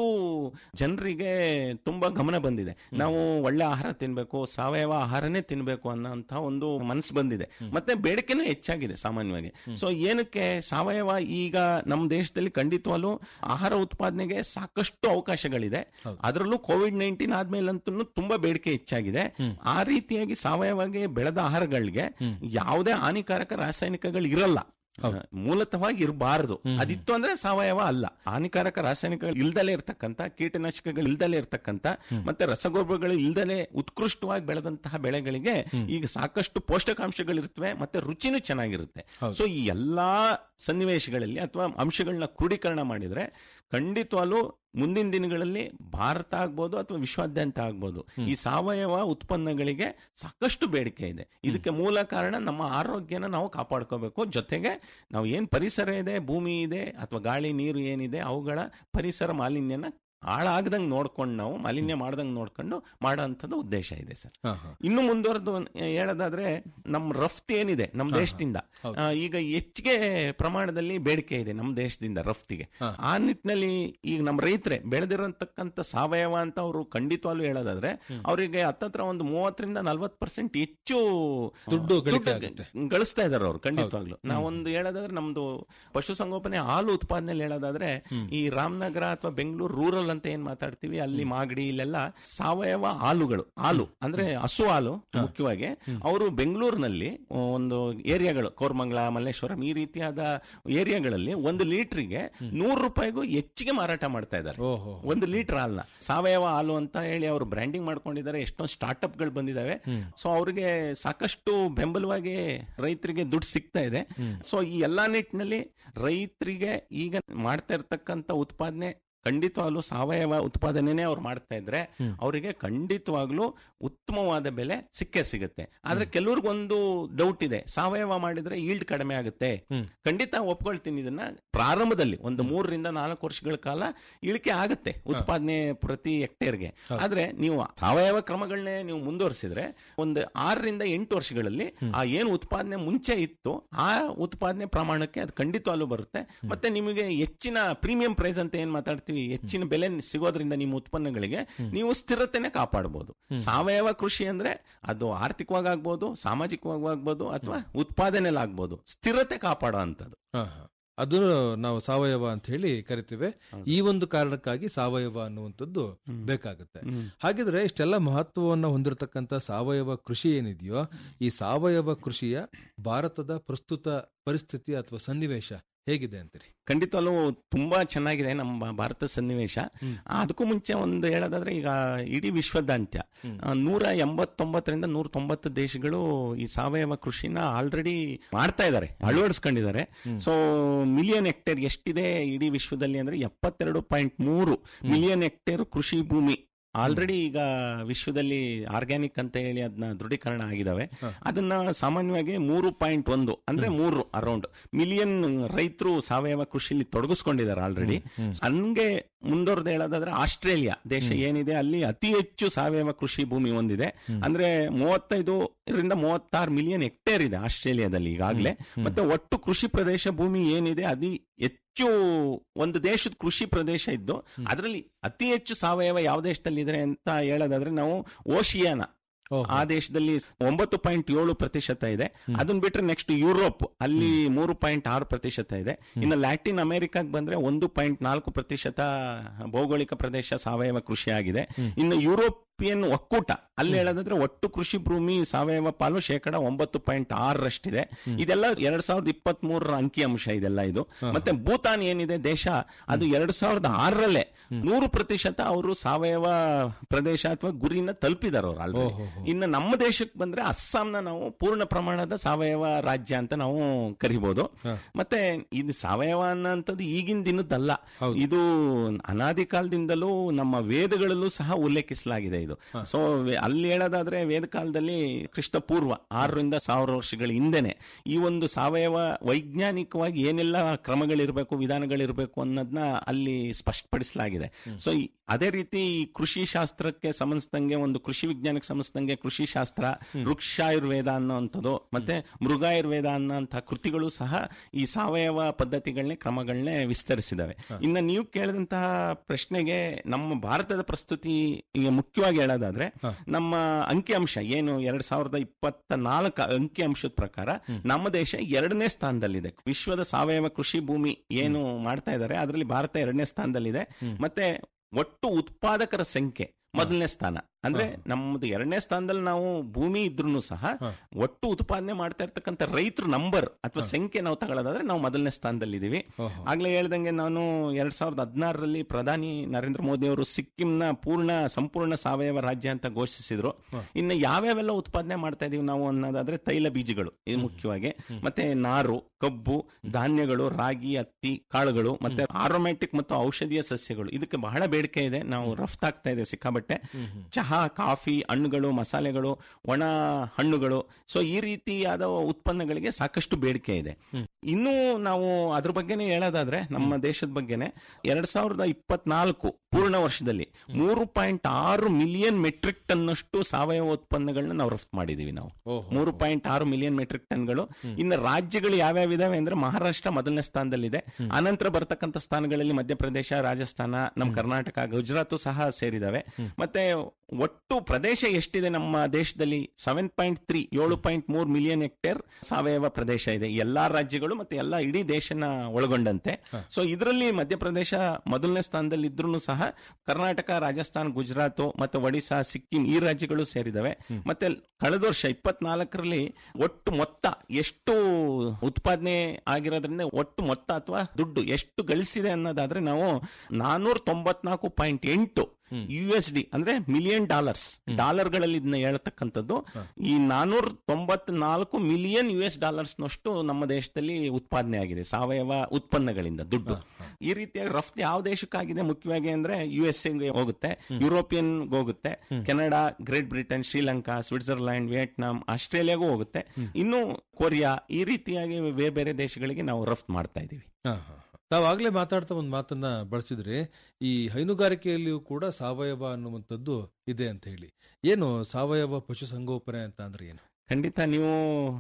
ಜನರಿಗೆ ತುಂಬಾ ಗಮನ ಬಂದಿದೆ ನಾವು ಒಳ್ಳೆ ಆಹಾರ ತಿನ್ಬೇಕು ಸಾವಯವ ಆಹಾರನೇ ತಿನ್ಬೇಕು ಅನ್ನೋಂತ ಒಂದು ಮನಸ್ಸು ಬಂದಿದೆ ಮತ್ತೆ ಬೇಡಿಕೆನೂ ಹೆಚ್ಚಾಗಿದೆ ಸಾಮಾನ್ಯವಾಗಿ ಸೊ ಏನಕ್ಕೆ ಸಾವಯವ ಈಗ ನಮ್ಮ ದೇಶದಲ್ಲಿ ಖಂಡಿತವಾಗ್ಲೂ ಆಹಾರ ಉತ್ಪಾದನೆಗೆ ಸಾಕಷ್ಟು ಅವಕಾಶಗಳಿದೆ ಅದರಲ್ಲೂ ಕೋವಿಡ್ ನೈನ್ಟೀನ್ ಆದ್ಮೇಲಂತೂ ತುಂಬಾ ಬೇಡಿಕೆ ಹೆಚ್ಚಾಗಿದೆ ಆ ರೀತಿಯಾಗಿ ಸಾವಯವಾಗಿ ಬೆಳೆದ ಆಹಾರಗಳಿಗೆ ಯಾವುದೇ ಹಾನಿಕಾರಕ ರಾಸಾಯನಿಕಗಳು ಇರಲ್ಲ ಮೂಲತಃವಾಗಿ ಇರಬಾರದು ಅದಿತ್ತು ಅಂದ್ರೆ ಸಾವಯವ ಅಲ್ಲ ಹಾನಿಕಾರಕ ರಾಸಾಯನಿಕಗಳು ಇಲ್ದಲೇ ಇರ್ತಕ್ಕಂಥ ಕೀಟನಾಶಕಗಳು ಇಲ್ದಲೇ ಇರ್ತಕ್ಕಂಥ ಮತ್ತೆ ರಸಗೊಬ್ಬರಗಳು ಇಲ್ದಲೇ ಉತ್ಕೃಷ್ಟವಾಗಿ ಬೆಳೆದಂತಹ ಬೆಳೆಗಳಿಗೆ ಈಗ ಸಾಕಷ್ಟು ಪೋಷಕಾಂಶಗಳಿರ್ತವೆ ಮತ್ತೆ ರುಚಿನೂ ಚೆನ್ನಾಗಿರುತ್ತೆ ಸೊ ಈ ಎಲ್ಲಾ ಸನ್ನಿವೇಶಗಳಲ್ಲಿ ಅಥವಾ ಅಂಶಗಳನ್ನ ಕ್ರೋಢೀಕರಣ ಮಾಡಿದ್ರೆ ಖಂಡಿತವಾಗ್ಲೂ ಮುಂದಿನ ದಿನಗಳಲ್ಲಿ ಭಾರತ ಆಗ್ಬೋದು ಅಥವಾ ವಿಶ್ವಾದ್ಯಂತ ಆಗ್ಬೋದು ಈ ಸಾವಯವ ಉತ್ಪನ್ನಗಳಿಗೆ ಸಾಕಷ್ಟು ಬೇಡಿಕೆ ಇದೆ ಇದಕ್ಕೆ ಮೂಲ ಕಾರಣ ನಮ್ಮ ಆರೋಗ್ಯನ ನಾವು ಕಾಪಾಡ್ಕೋಬೇಕು ಜೊತೆಗೆ ನಾವು ಏನ್ ಪರಿಸರ ಇದೆ ಭೂಮಿ ಇದೆ ಅಥವಾ ಗಾಳಿ ನೀರು ಏನಿದೆ ಅವುಗಳ ಪರಿಸರ ಮಾಲಿನ್ಯನ ಹಾಳಾಗ್ದಂಗ್ ನೋಡ್ಕೊಂಡು ನಾವು ಮಾಲಿನ್ಯ ಮಾಡ್ದಂಗ್ ನೋಡ್ಕೊಂಡು ಮಾಡೋ ಅಂಥದ್ದು ಉದ್ದೇಶ ಇದೆ ಸರ್ ಹಾ, ಹಾ. ಇನ್ನು ಮುಂದುವರೆದು ಹೇಳೋದಾದ್ರೆ ನಮ್ಮ ರಫ್ತು ಏನಿದೆ ನಮ್ಮ ದೇಶದಿಂದ ಹೌದು. ಆ, ಈಗ ಹೆಚ್ಚಿಗೆ ಪ್ರಮಾಣದಲ್ಲಿ ಬೇಡಿಕೆ ಇದೆ ನಮ್ಮ ದೇಶದಿಂದ ರಫ್ತಿಗೆ ಹಾ. ಆ ನಿಟ್ಟಿನಲ್ಲಿ ಈಗ ನಮ್ಮ ರೈತರೇ ಬೆಳೆದಿರೋತಕ್ಕಂಥ ಸಾವಯವ ಅಂತ ಅವರು ಖಂಡಿತವಾಗ್ಲೂ ಹೇಳೋದಾದ್ರೆ ಅವರಿಗೆ ಹತ್ತತ್ರ ಒಂದು ಮೂವತ್ತರಿಂದ ನಲ್ವತ್ ಪರ್ಸೆಂಟ್ ಹೆಚ್ಚು ದುಡ್ಡು ಗಳಿಕೆ ದುಡ್ಡು ಆಗುತ್ತೆ. ಗಳಿಸ್ತಾ ಇದಾರೆ ಅವರು ಖಂಡಿತವಾಗ್ಲು ನಾವೊಂದು ಹೇಳೋದಾದ್ರೆ ನಮ್ದು ಪಶುಸಂಗೋಪನೆ ಹಾಲು ಉತ್ಪಾದನೆಯಲ್ಲಿ ಹೇಳೋದಾದ್ರೆ ಈ ರಾಮನಗರ ಅಥವಾ ಬೆಂಗಳೂರು ರೂರಲ್ ಅಂತ ಏನ್ ಮಾತಾಡ್ತೀವಿ ಅಲ್ಲಿ ಮಾಗಡಿ ಇಲ್ಲೆಲ್ಲ ಸಾವಯವ ಹಾಲುಗಳು ಹಾಲು ಅಂದ್ರೆ ಹಸು ಹಾಲು ಮುಖ್ಯವಾಗಿ ಅವರು ಬೆಂಗಳೂರಿನಲ್ಲಿ ಒಂದು ಏರಿಯಾಗಳು ಕೋರ್ಮಂಗಲ ಮಲ್ಲೇಶ್ವರಂ ಈ ರೀತಿಯಾದ ಏರಿಯಾಗಳಲ್ಲಿ ಒಂದು ಲೀಟರ್ಗೆ ನೂರು ರೂಪಾಯಿಗೂ ಹೆಚ್ಚಿಗೆ ಮಾರಾಟ ಮಾಡ್ತಾ ಇದ್ದಾರೆ ಓಹೋ ಒಂದು ಲೀಟರ್ ಹಾಲ್ನ ಸಾವಯವ ಹಾಲು ಅಂತ ಹೇಳಿ ಅವರು ಬ್ರ್ಯಾಂಡಿಂಗ್ ಮಾಡ್ಕೊಂಡಿದ್ದಾರೆ ಎಷ್ಟೊಂದು ಸ್ಟಾರ್ಟ್ಅಪ್ ಗಳು ಬಂದಿದಾವೆ ಸೊ ಅವ್ರಿಗೆ ಸಾಕಷ್ಟು ಬೆಂಬಲವಾಗಿ ರೈತರಿಗೆ ದುಡ್ಡು ಸಿಗ್ತಾ ಇದೆ ಸೊ ಈ ಎಲ್ಲಾ ನಿಟ್ಟಿನಲ್ಲಿ ರೈತರಿಗೆ ಈಗ ಮಾಡ್ತಾ ಇರ್ತಕ್ಕಂಥ ಉತ್ಪಾದನೆ ಖಂಡಿತವಾಗ್ಲೂ ಸಾವಯವ ಉತ್ಪಾದನೆನೇ ಅವ್ರು ಮಾಡ್ತಾ ಇದ್ರೆ ಅವರಿಗೆ ಖಂಡಿತವಾಗ್ಲೂ ಉತ್ತಮವಾದ ಬೆಲೆ ಸಿಕ್ಕೇ ಸಿಗುತ್ತೆ ಆದ್ರೆ ಕೆಲವ್ರಿಗೊಂದು ಡೌಟ್ ಇದೆ ಸಾವಯವ ಮಾಡಿದ್ರೆ ಈಲ್ಡ್ ಕಡಿಮೆ ಆಗುತ್ತೆ ಹ್ಮ್. ಖಂಡಿತ ಒಪ್ಕೊಳ್ತೀನಿ ಇದನ್ನ ಪ್ರಾರಂಭದಲ್ಲಿ ಒಂದು ಮೂರರಿಂದ ನಾಲ್ಕು ವರ್ಷಗಳ ಕಾಲ ಇಳಿಕೆ ಆಗುತ್ತೆ ಉತ್ಪಾದನೆ ಪ್ರತಿ ಹೆಕ್ಟೇರ್ಗೆ ಆದ್ರೆ ನೀವು ಸಾವಯವ ಕ್ರಮಗಳನ್ನೇ ನೀವು ಮುಂದುವರಿಸಿದ್ರೆ ಒಂದು ಆರರಿಂದ ಎಂಟು ವರ್ಷಗಳಲ್ಲಿ ಆ ಏನು ಉತ್ಪಾದನೆ ಮುಂಚೆ ಇತ್ತು ಆ ಉತ್ಪಾದನೆ ಪ್ರಮಾಣಕ್ಕೆ ಅದು ಖಂಡಿತವಾಗ್ಲೂ ಬರುತ್ತೆ ಮತ್ತೆ ನಿಮಗೆ ಹೆಚ್ಚಿನ ಪ್ರೀಮಿಯಂ ಪ್ರೈಸ್ ಅಂತ ಏನ್ ಮಾತಾಡ್ತೀವಿ ಹೆಚ್ಚಿನ ಬೆಲೆ ಸಿಗೋದ್ರಿಂದ ನಿಮ್ಮ ಉತ್ಪನ್ನಗಳಿಗೆ ನೀವು ಸ್ಥಿರತೆನೆ ಕಾಪಾಡಬಹುದು ಸಾವಯವ ಕೃಷಿ ಅಂದ್ರೆ ಅದು ಆರ್ಥಿಕವಾಗಿ ಆಗ್ಬೋದು ಸಾಮಾಜಿಕವಾಗಿ ಆಗ್ಬೋದು ಅಥವಾ ಉತ್ಪಾದನೆಯಲ್ಲಿ ಆಗ್ಬೋದು ಸ್ಥಿರತೆ ಕಾಪಾಡೋ ಅಂತದ್ದು ಹಾ, ಹಾ. ಅದು ನಾವು ಸಾವಯವ ಅಂತ ಹೇಳಿ ಕರಿತೇವೆ ಈ ಒಂದು ಕಾರಣಕ್ಕಾಗಿ ಸಾವಯವ ಅನ್ನುವಂಥದ್ದು ಬೇಕಾಗುತ್ತೆ ಹಾಗಿದ್ರೆ ಇಷ್ಟೆಲ್ಲ ಮಹತ್ವವನ್ನು ಹೊಂದಿರತಕ್ಕಂತ ಸಾವಯವ ಕೃಷಿ ಏನಿದೆಯೋ ಈ ಸಾವಯವ ಕೃಷಿಯ ಭಾರತದ ಪ್ರಸ್ತುತ ಪರಿಸ್ಥಿತಿ ಅಥವಾ ಸನ್ನಿವೇಶ ಹೇಗಿದೆ ಅಂತೀರಿ ಖಂಡಿತವಲ್ಲೂ ತುಂಬಾ ಚೆನ್ನಾಗಿದೆ ನಮ್ಮ ಭಾರತ ಸನ್ನಿವೇಶ ಅದಕ್ಕೂ ಮುಂಚೆ ಒಂದು ಹೇಳೋದಾದ್ರೆ ಈಗ ಇಡೀ ವಿಶ್ವದಾಂತ್ಯ ಆ, ನೂರ ಎಂಬತ್ತೊಂಬತ್ತರಿಂದ ನೂರ ತೊಂಬತ್ತು ದೇಶಗಳು ಈ ಸಾವಯವ ಕೃಷಿನ ಆಲ್ರೆಡಿ ಮಾಡ್ತಾ ಇದ್ದಾರೆ ಅಳವಡಿಸ್ಕೊಂಡಿದ್ದಾರೆ ಸೊ ಮಿಲಿಯನ್ ಹೆಕ್ಟೇರ್ ಎಷ್ಟಿದೆ ಇಡೀ ವಿಶ್ವದಲ್ಲಿ ಅಂದ್ರೆ ಎಪ್ಪತ್ತೆರಡು ಪಾಯಿಂಟ್ ಮೂರು ಮಿಲಿಯನ್ ಹೆಕ್ಟೇರ್ ಕೃಷಿ ಭೂಮಿ ಆಲ್ರೆಡಿ ಈಗ ವಿಶ್ವದಲ್ಲಿ ಆರ್ಗ್ಯಾನಿಕ್ ಅಂತ ಹೇಳಿ ಅದನ್ನ ದೃಢೀಕರಣ ಆಗಿದಾವೆ ಅದನ್ನ ಸಾಮಾನ್ಯವಾಗಿ ಮೂರು ಪಾಯಿಂಟ್ ಒಂದು ಅಂದ್ರೆ ಮೂರು ಅರೌಂಡ್ ಮಿಲಿಯನ್ ರೈತರು ಸಾವಯವ ಕೃಷಿಲಿ ತೊಡಗಿಸ್ಕೊಂಡಿದ್ದಾರೆ ಆಲ್ರೆಡಿ ಹಂಗೆ ಮುಂದುವರೆದು ಹೇಳೋದಾದ್ರೆ ಆಸ್ಟ್ರೇಲಿಯಾ ದೇಶ ಏನಿದೆ ಅಲ್ಲಿ ಅತಿ ಹೆಚ್ಚು ಸಾವಯವ ಕೃಷಿ ಭೂಮಿ ಹೊಂದಿದೆ ಅಂದ್ರೆ ಮೂವತ್ತೈದರಿಂದ ಮೂವತ್ತಾರು ಮಿಲಿಯನ್ ಹೆಕ್ಟೇರ್ ಇದೆ ಆಸ್ಟ್ರೇಲಿಯಾದಲ್ಲಿ ಈಗಾಗಲೇ ಮತ್ತೆ ಒಟ್ಟು ಕೃಷಿ ಪ್ರದೇಶ ಭೂಮಿ ಏನಿದೆ ಅದಿ ಹೆಚ್ಚು ಒಂದು ದೇಶದ ಕೃಷಿ ಪ್ರದೇಶ ಇದ್ದು ಅದರಲ್ಲಿ ಅತಿ ಹೆಚ್ಚು ಸಾವಯವ ಯಾವ ದೇಶದಲ್ಲಿ ಇದೆ ಅಂತ ಹೇಳೋದಾದ್ರೆ ನಾವು ಓಶಿಯಾನ ಓಹೋ. ಆ ದೇಶದಲ್ಲಿ ಒಂಬತ್ತು ಪಾಯಿಂಟ್ ಏಳು ಪ್ರತಿಶತ ಇದೆ ಅದನ್ನ ಬಿಟ್ರೆ ನೆಕ್ಸ್ಟ್ ಯುರೋಪ್ ಅಲ್ಲಿ ಮೂರು ಪಾಯಿಂಟ್ ಆರು ಪ್ರತಿಶತ ಇದೆ ಇನ್ನು ಲ್ಯಾಟಿನ್ ಅಮೆರಿಕಾಗ್ ಬಂದ್ರೆ ಒಂದು ಪಾಯಿಂಟ್ ನಾಲ್ಕು ಪ್ರತಿಶತ ಭೌಗೋಳಿಕ ಪ್ರದೇಶ ಸಾವಯವ ಕೃಷಿ ಆಗಿದೆ ಇನ್ನು ಯುರೋಪಿಯನ್ ಒಕ್ಕೂಟ ಅಲ್ಲಿ ಹೇಳೋದಾದ್ರೆ ಒಟ್ಟು ಕೃಷಿ ಭೂಮಿ ಸಾವಯವ ಪಾಲು ಶೇಕಡ ಒಂಬತ್ತು ಪಾಯಿಂಟ್ ಆರರಷ್ಟಿದೆ ಇದೆಲ್ಲ ಎರಡ್ ಸಾವಿರದ ಇಪ್ಪತ್ತ್ ಮೂರರ ಅಂಕಿಅಂಶ ಇದೆಲ್ಲ ಇದು ಮತ್ತೆ ಭೂತಾನ್ ಏನಿದೆ ದೇಶ ಅದು ಎರಡ್ ಸಾವಿರದ ಆರರಲ್ಲೇ ನೂರು ಪ್ರತಿಶತ ಅವರು ಸಾವಯವ ಪ್ರದೇಶ ಅಥವಾ ಗುರಿನ ತಲುಪಿದಾರೆ ಅವ್ರು ಆಲ್ರೆಡಿ ಇನ್ನು ನಮ್ಮ ದೇಶಕ್ಕೆ ಬಂದ್ರೆ ಅಸ್ಸಾಂನ ನಾವು ಪೂರ್ಣ ಪ್ರಮಾಣದ ಸಾವಯವ ರಾಜ್ಯ ಅಂತ ನಾವು ಕರಿಬಹುದು ಮತ್ತೆ ಇದು ಸಾವಯವ ಅನ್ನೋಂಥದ್ದು ಈಗಿನ ದಿನದ್ದಲ್ಲ ಇದು ಅನಾದಿ ಕಾಲದಿಂದಲೂ ನಮ್ಮ ವೇದಗಳಲ್ಲೂ ಸಹ ಉಲ್ಲೇಖಿಸಲಾಗಿದೆ ಇದು ಸೊ ಅಲ್ಲಿ ಹೇಳೋದಾದ್ರೆ ವೇದ ಕಾಲದಲ್ಲಿ ಕ್ರಿಸ್ತ ಪೂರ್ವ ಆರರಿಂದ ಸಾವಿರ ವರ್ಷಗಳ ಹಿಂದೆನೆ ಈ ಒಂದು ಸಾವಯವ ವೈಜ್ಞಾನಿಕವಾಗಿ ಏನೆಲ್ಲ ಕ್ರಮಗಳಿರ್ಬೇಕು ವಿಧಾನಗಳಿರ್ಬೇಕು ಅನ್ನೋದನ್ನ ಅಲ್ಲಿ ಸ್ಪಷ್ಟಪಡಿಸಲಾಗಿದೆ ಸೊ ಈ- ಅದೇ ರೀತಿ ಈ ಕೃಷಿ ಶಾಸ್ತ್ರಕ್ಕೆ ಸಂಬಂಧಿಸಿದಂಗೆ ಒಂದು ಕೃಷಿ ವಿಜ್ಞಾನಕ್ಕೆ ಸಂಬಂಧಿಸಿದಂಗೆ ಕೃಷಿ ಶಾಸ್ತ್ರ ವೃಕ್ಷಾಯುರ್ವೇದ ಅನ್ನೋಂಥದ್ದು ಮತ್ತೆ ಮೃಗಾಯುರ್ವೇದ ಅನ್ನೋಂಥ ಕೃತಿಗಳು ಸಹ ಈ ಸಾವಯವ ಪದ್ಧತಿಗಳನ್ನೇ ಕ್ರಮಗಳನ್ನೇ ವಿಸ್ತರಿಸಿದಾವೆ ಇನ್ನು ನೀವು ಕೇಳಿದಂತಹ ಪ್ರಶ್ನೆಗೆ ನಮ್ಮ ಭಾರತದ ಪ್ರಸ್ತುತಿ ಈಗ ಮುಖ್ಯವಾಗಿ ಹೇಳೋದಾದ್ರೆ ನಮ್ಮ ಅಂಕಿಅಂಶ ಏನು ಎರಡ್ ಸಾವಿರದ ಇಪ್ಪತ್ತ ನಾಲ್ಕು ಅಂಕಿಅಂಶದ ಪ್ರಕಾರ ನಮ್ಮ ದೇಶ ಎರಡನೇ ಸ್ಥಾನದಲ್ಲಿದೆ ವಿಶ್ವದ ಸಾವಯವ ಕೃಷಿ ಭೂಮಿ ಏನು ಮಾಡ್ತಾ ಇದ್ದಾರೆ ಅದರಲ್ಲಿ ಭಾರತ ಎರಡನೇ ಸ್ಥಾನದಲ್ಲಿದೆ ಮತ್ತೆ ಒಟ್ಟು ಉತ್ಪಾದಕರ ಸಂಖ್ಯೆ ಮೊದಲನೇ ಸ್ಥಾನ ಅಂದ್ರೆ ನಮ್ದು ಎರಡನೇ ಸ್ಥಾನದಲ್ಲಿ ನಾವು ಭೂಮಿ ಇದ್ರೂ ಸಹ ಒಟ್ಟು ಉತ್ಪಾದನೆ ಮಾಡ್ತಾ ಇರ್ತಕ್ಕಂಥ ರೈತರ ನಂಬರ್ ಅಥವಾ ಸಂಖ್ಯೆ ನಾವು ತಗೊಳ್ಳೋದಾದ್ರೆ ನಾವು ಮೊದಲನೇ ಸ್ಥಾನದಲ್ಲಿ ಇದೀವಿ ಓಹೋ. ಆಗ್ಲೇ ಹೇಳ್ದಂಗೆ ನಾನು ಎರಡ್ ಸಾವಿರದ ಹದಿನಾರರಲ್ಲಿ ಪ್ರಧಾನಿ ನರೇಂದ್ರ ಮೋದಿ ಅವರು ಸಿಕ್ಕಿಂನ ಪೂರ್ಣ ಸಂಪೂರ್ಣ ಸಾವಯವ ರಾಜ್ಯ ಅಂತ ಘೋಷಿಸಿದ್ರು ಇನ್ನು ಯಾವ್ಯಾವೆಲ್ಲ ಉತ್ಪಾದನೆ ಮಾಡ್ತಾ ಇದೀವಿ ನಾವು ಅನ್ನೋದಾದ್ರೆ ತೈಲ ಬೀಜಗಳು ಇದು ಮುಖ್ಯವಾಗಿ ಮತ್ತೆ ನಾರು ಕಬ್ಬು ಧಾನ್ಯಗಳು ರಾಗಿ ಹತ್ತಿ ಕಾಳುಗಳು ಮತ್ತೆ ಆರೋಮ್ಯಾಟಿಕ್ ಮತ್ತು ಔಷಧೀಯ ಸಸ್ಯಗಳು ಇದಕ್ಕೆ ಬಹಳ ಬೇಡಿಕೆ ಇದೆ ನಾವು ರಫ್ತಾಗ್ತಾ ಇದೆ ಸಿಕ್ಕಾಬಟ್ಟೆ ಚಹಾ ಕಾಫಿ ಹಣ್ಣುಗಳು ಮಸಾಲೆಗಳು ಒಣ ಹಣ್ಣುಗಳು ಸೊ ಈ ರೀತಿಯಾದ ಉತ್ಪನ್ನಗಳಿಗೆ ಸಾಕಷ್ಟು ಬೇಡಿಕೆ ಇದೆ ಇನ್ನು ನಾವು ಅದ್ರ ಬಗ್ಗೆನೇ ಹೇಳೋದಾದ್ರೆ ನಮ್ಮ ದೇಶದ ಬಗ್ಗೆನೆ ಎರಡ್ ಸಾವಿರದ ಇಪ್ಪತ್ನಾಲ್ಕು ಪೂರ್ಣ ವರ್ಷದಲ್ಲಿ ಮೂರು ಪಾಯಿಂಟ್ ಆರು ಮಿಲಿಯನ್ ಮೆಟ್ರಿಕ್ ಟನ್ನಷ್ಟು ಸಾವಯವ ಉತ್ಪನ್ನಗಳನ್ನ ನಾವು ರಫ್ತು ಮಾಡಿದೀವಿ ನಾವು ಓಹೋ. ಮೂರು ಪಾಯಿಂಟ್ ಆರು ಮಿಲಿಯನ್ ಮೆಟ್ರಿಕ್ ಟನ್ಗಳು ಇನ್ನು ರಾಜ್ಯಗಳು ಯಾವ್ಯಾವ ಇದಾವೆ ಅಂದ್ರೆ ಮಹಾರಾಷ್ಟ್ರ ಮೊದಲನೇ ಸ್ಥಾನದಲ್ಲಿದೆ ಅನಂತರ ಬರ್ತಕ್ಕಂಥ ಸ್ಥಾನಗಳಲ್ಲಿ ಮಧ್ಯಪ್ರದೇಶ ರಾಜಸ್ಥಾನ ನಮ್ಮ ಕರ್ನಾಟಕ ಗುಜರಾತ್ ಸಹ ಸೇರಿದಾವೆ ಮತ್ತೆ ಒಟ್ಟು ಪ್ರದೇಶ ಎಷ್ಟಿದೆ ನಮ್ಮ ದೇಶದಲ್ಲಿ ಸೆವೆನ್ ಪಾಯಿಂಟ್ ತ್ರೀ ಏಳು ಪಾಯಿಂಟ್ ಮೂರು ಮಿಲಿಯನ್ ಹೆಕ್ಟೇರ್ ಸಾವಯವ ಪ್ರದೇಶ ಇದೆ ಎಲ್ಲಾ ರಾಜ್ಯಗಳು ಮತ್ತೆ ಎಲ್ಲಾ ಇಡೀ ದೇಶನ ಒಳಗೊಂಡಂತೆ ಸೊ ಇದರಲ್ಲಿ ಮಧ್ಯಪ್ರದೇಶ ಮೊದಲನೇ ಸ್ಥಾನದಲ್ಲಿ ಇದ್ರೂ ಸಹ ಕರ್ನಾಟಕ ರಾಜಸ್ಥಾನ್ ಗುಜರಾತ್ ಮತ್ತೆ ಒಡಿಶಾ ಸಿಕ್ಕಿಂ ಈ ರಾಜ್ಯಗಳು ಸೇರಿದವೆ ಮತ್ತೆ ಕಳೆದ ವರ್ಷ ಇಪ್ಪತ್ನಾಲ್ಕರಲ್ಲಿ ಒಟ್ಟು ಮೊತ್ತ ಎಷ್ಟು ಉತ್ಪಾದನೆ ಆಗಿರೋದ್ರಿಂದ ಒಟ್ಟು ಮೊತ್ತ ಅಥವಾ ದುಡ್ಡು ಎಷ್ಟು ಗಳಿಸಿದೆ ಅನ್ನೋದಾದ್ರೆ ನಾವು ನಾನೂರ ತೊಂಬತ್ನಾಲ್ಕು ಪಾಯಿಂಟ್ ಎಂಟು ಯು ಎಸ್ ಡಿ ಅಂದ್ರೆ ಮಿಲಿಯನ್ ಡಾಲರ್ಸ್ ಡಾಲರ್ಗಳಲ್ಲಿ ಇದನ್ನ ಹೇಳ್ತಕ್ಕಂಥದ್ದು ಈ ನಾನೂರ ತೊಂಬತ್ನಾಲ್ಕು ಮಿಲಿಯನ್ ಯು ಎಸ್ ಡಾಲರ್ಸ್ನಷ್ಟು ನಮ್ಮ ದೇಶದಲ್ಲಿ ಉತ್ಪಾದನೆ ಆಗಿದೆ ಸಾವಯವ ಉತ್ಪನ್ನಗಳಿಂದ ದುಡ್ಡು ಈ ರೀತಿಯ ರಫ್ತು ಯಾವ ದೇಶಕ್ಕಾಗಿದೆ ಮುಖ್ಯವಾಗಿ ಅಂದ್ರೆ ಯು ಎಸ್ ಎಗೆ ಹೋಗುತ್ತೆ ಯುರೋಪಿಯನ್ ಹೋಗುತ್ತೆ Canada Great Britain Sri Lanka Switzerland Vietnam ಆಸ್ಟ್ರೇಲಿಯಾಗೂ ಹೋಗುತ್ತೆ ಇನ್ನು ಕೊರಿಯಾ ಈ ರೀತಿಯಾಗಿ ಬೇರೆ ಬೇರೆ ದೇಶಗಳಿಗೆ ನಾವು ರಫ್ತು ಮಾಡ್ತಾ ಇದೀವಿ ಹಾ, ಹಾ, ಹಾ. ತಾವು ಆಗ್ಲೇ ಮಾತಾಡ್ತಾ ಒಂದು ಮಾತನ್ನ ಬಳಸಿದ್ರಿ ಈ ಹೈನುಗಾರಿಕೆಯಲ್ಲಿಯೂ ಕೂಡ ಸಾವಯವ ಅನ್ನುವಂಥದ್ದು ಇದೆ ಅಂತ ಹೇಳಿ ಏನು ಸಾವಯವ ಪಶುಸಂಗೋಪನೆ ಅಂತ ಅಂದ್ರೆ ಏನು ಖಂಡಿತ ನೀವು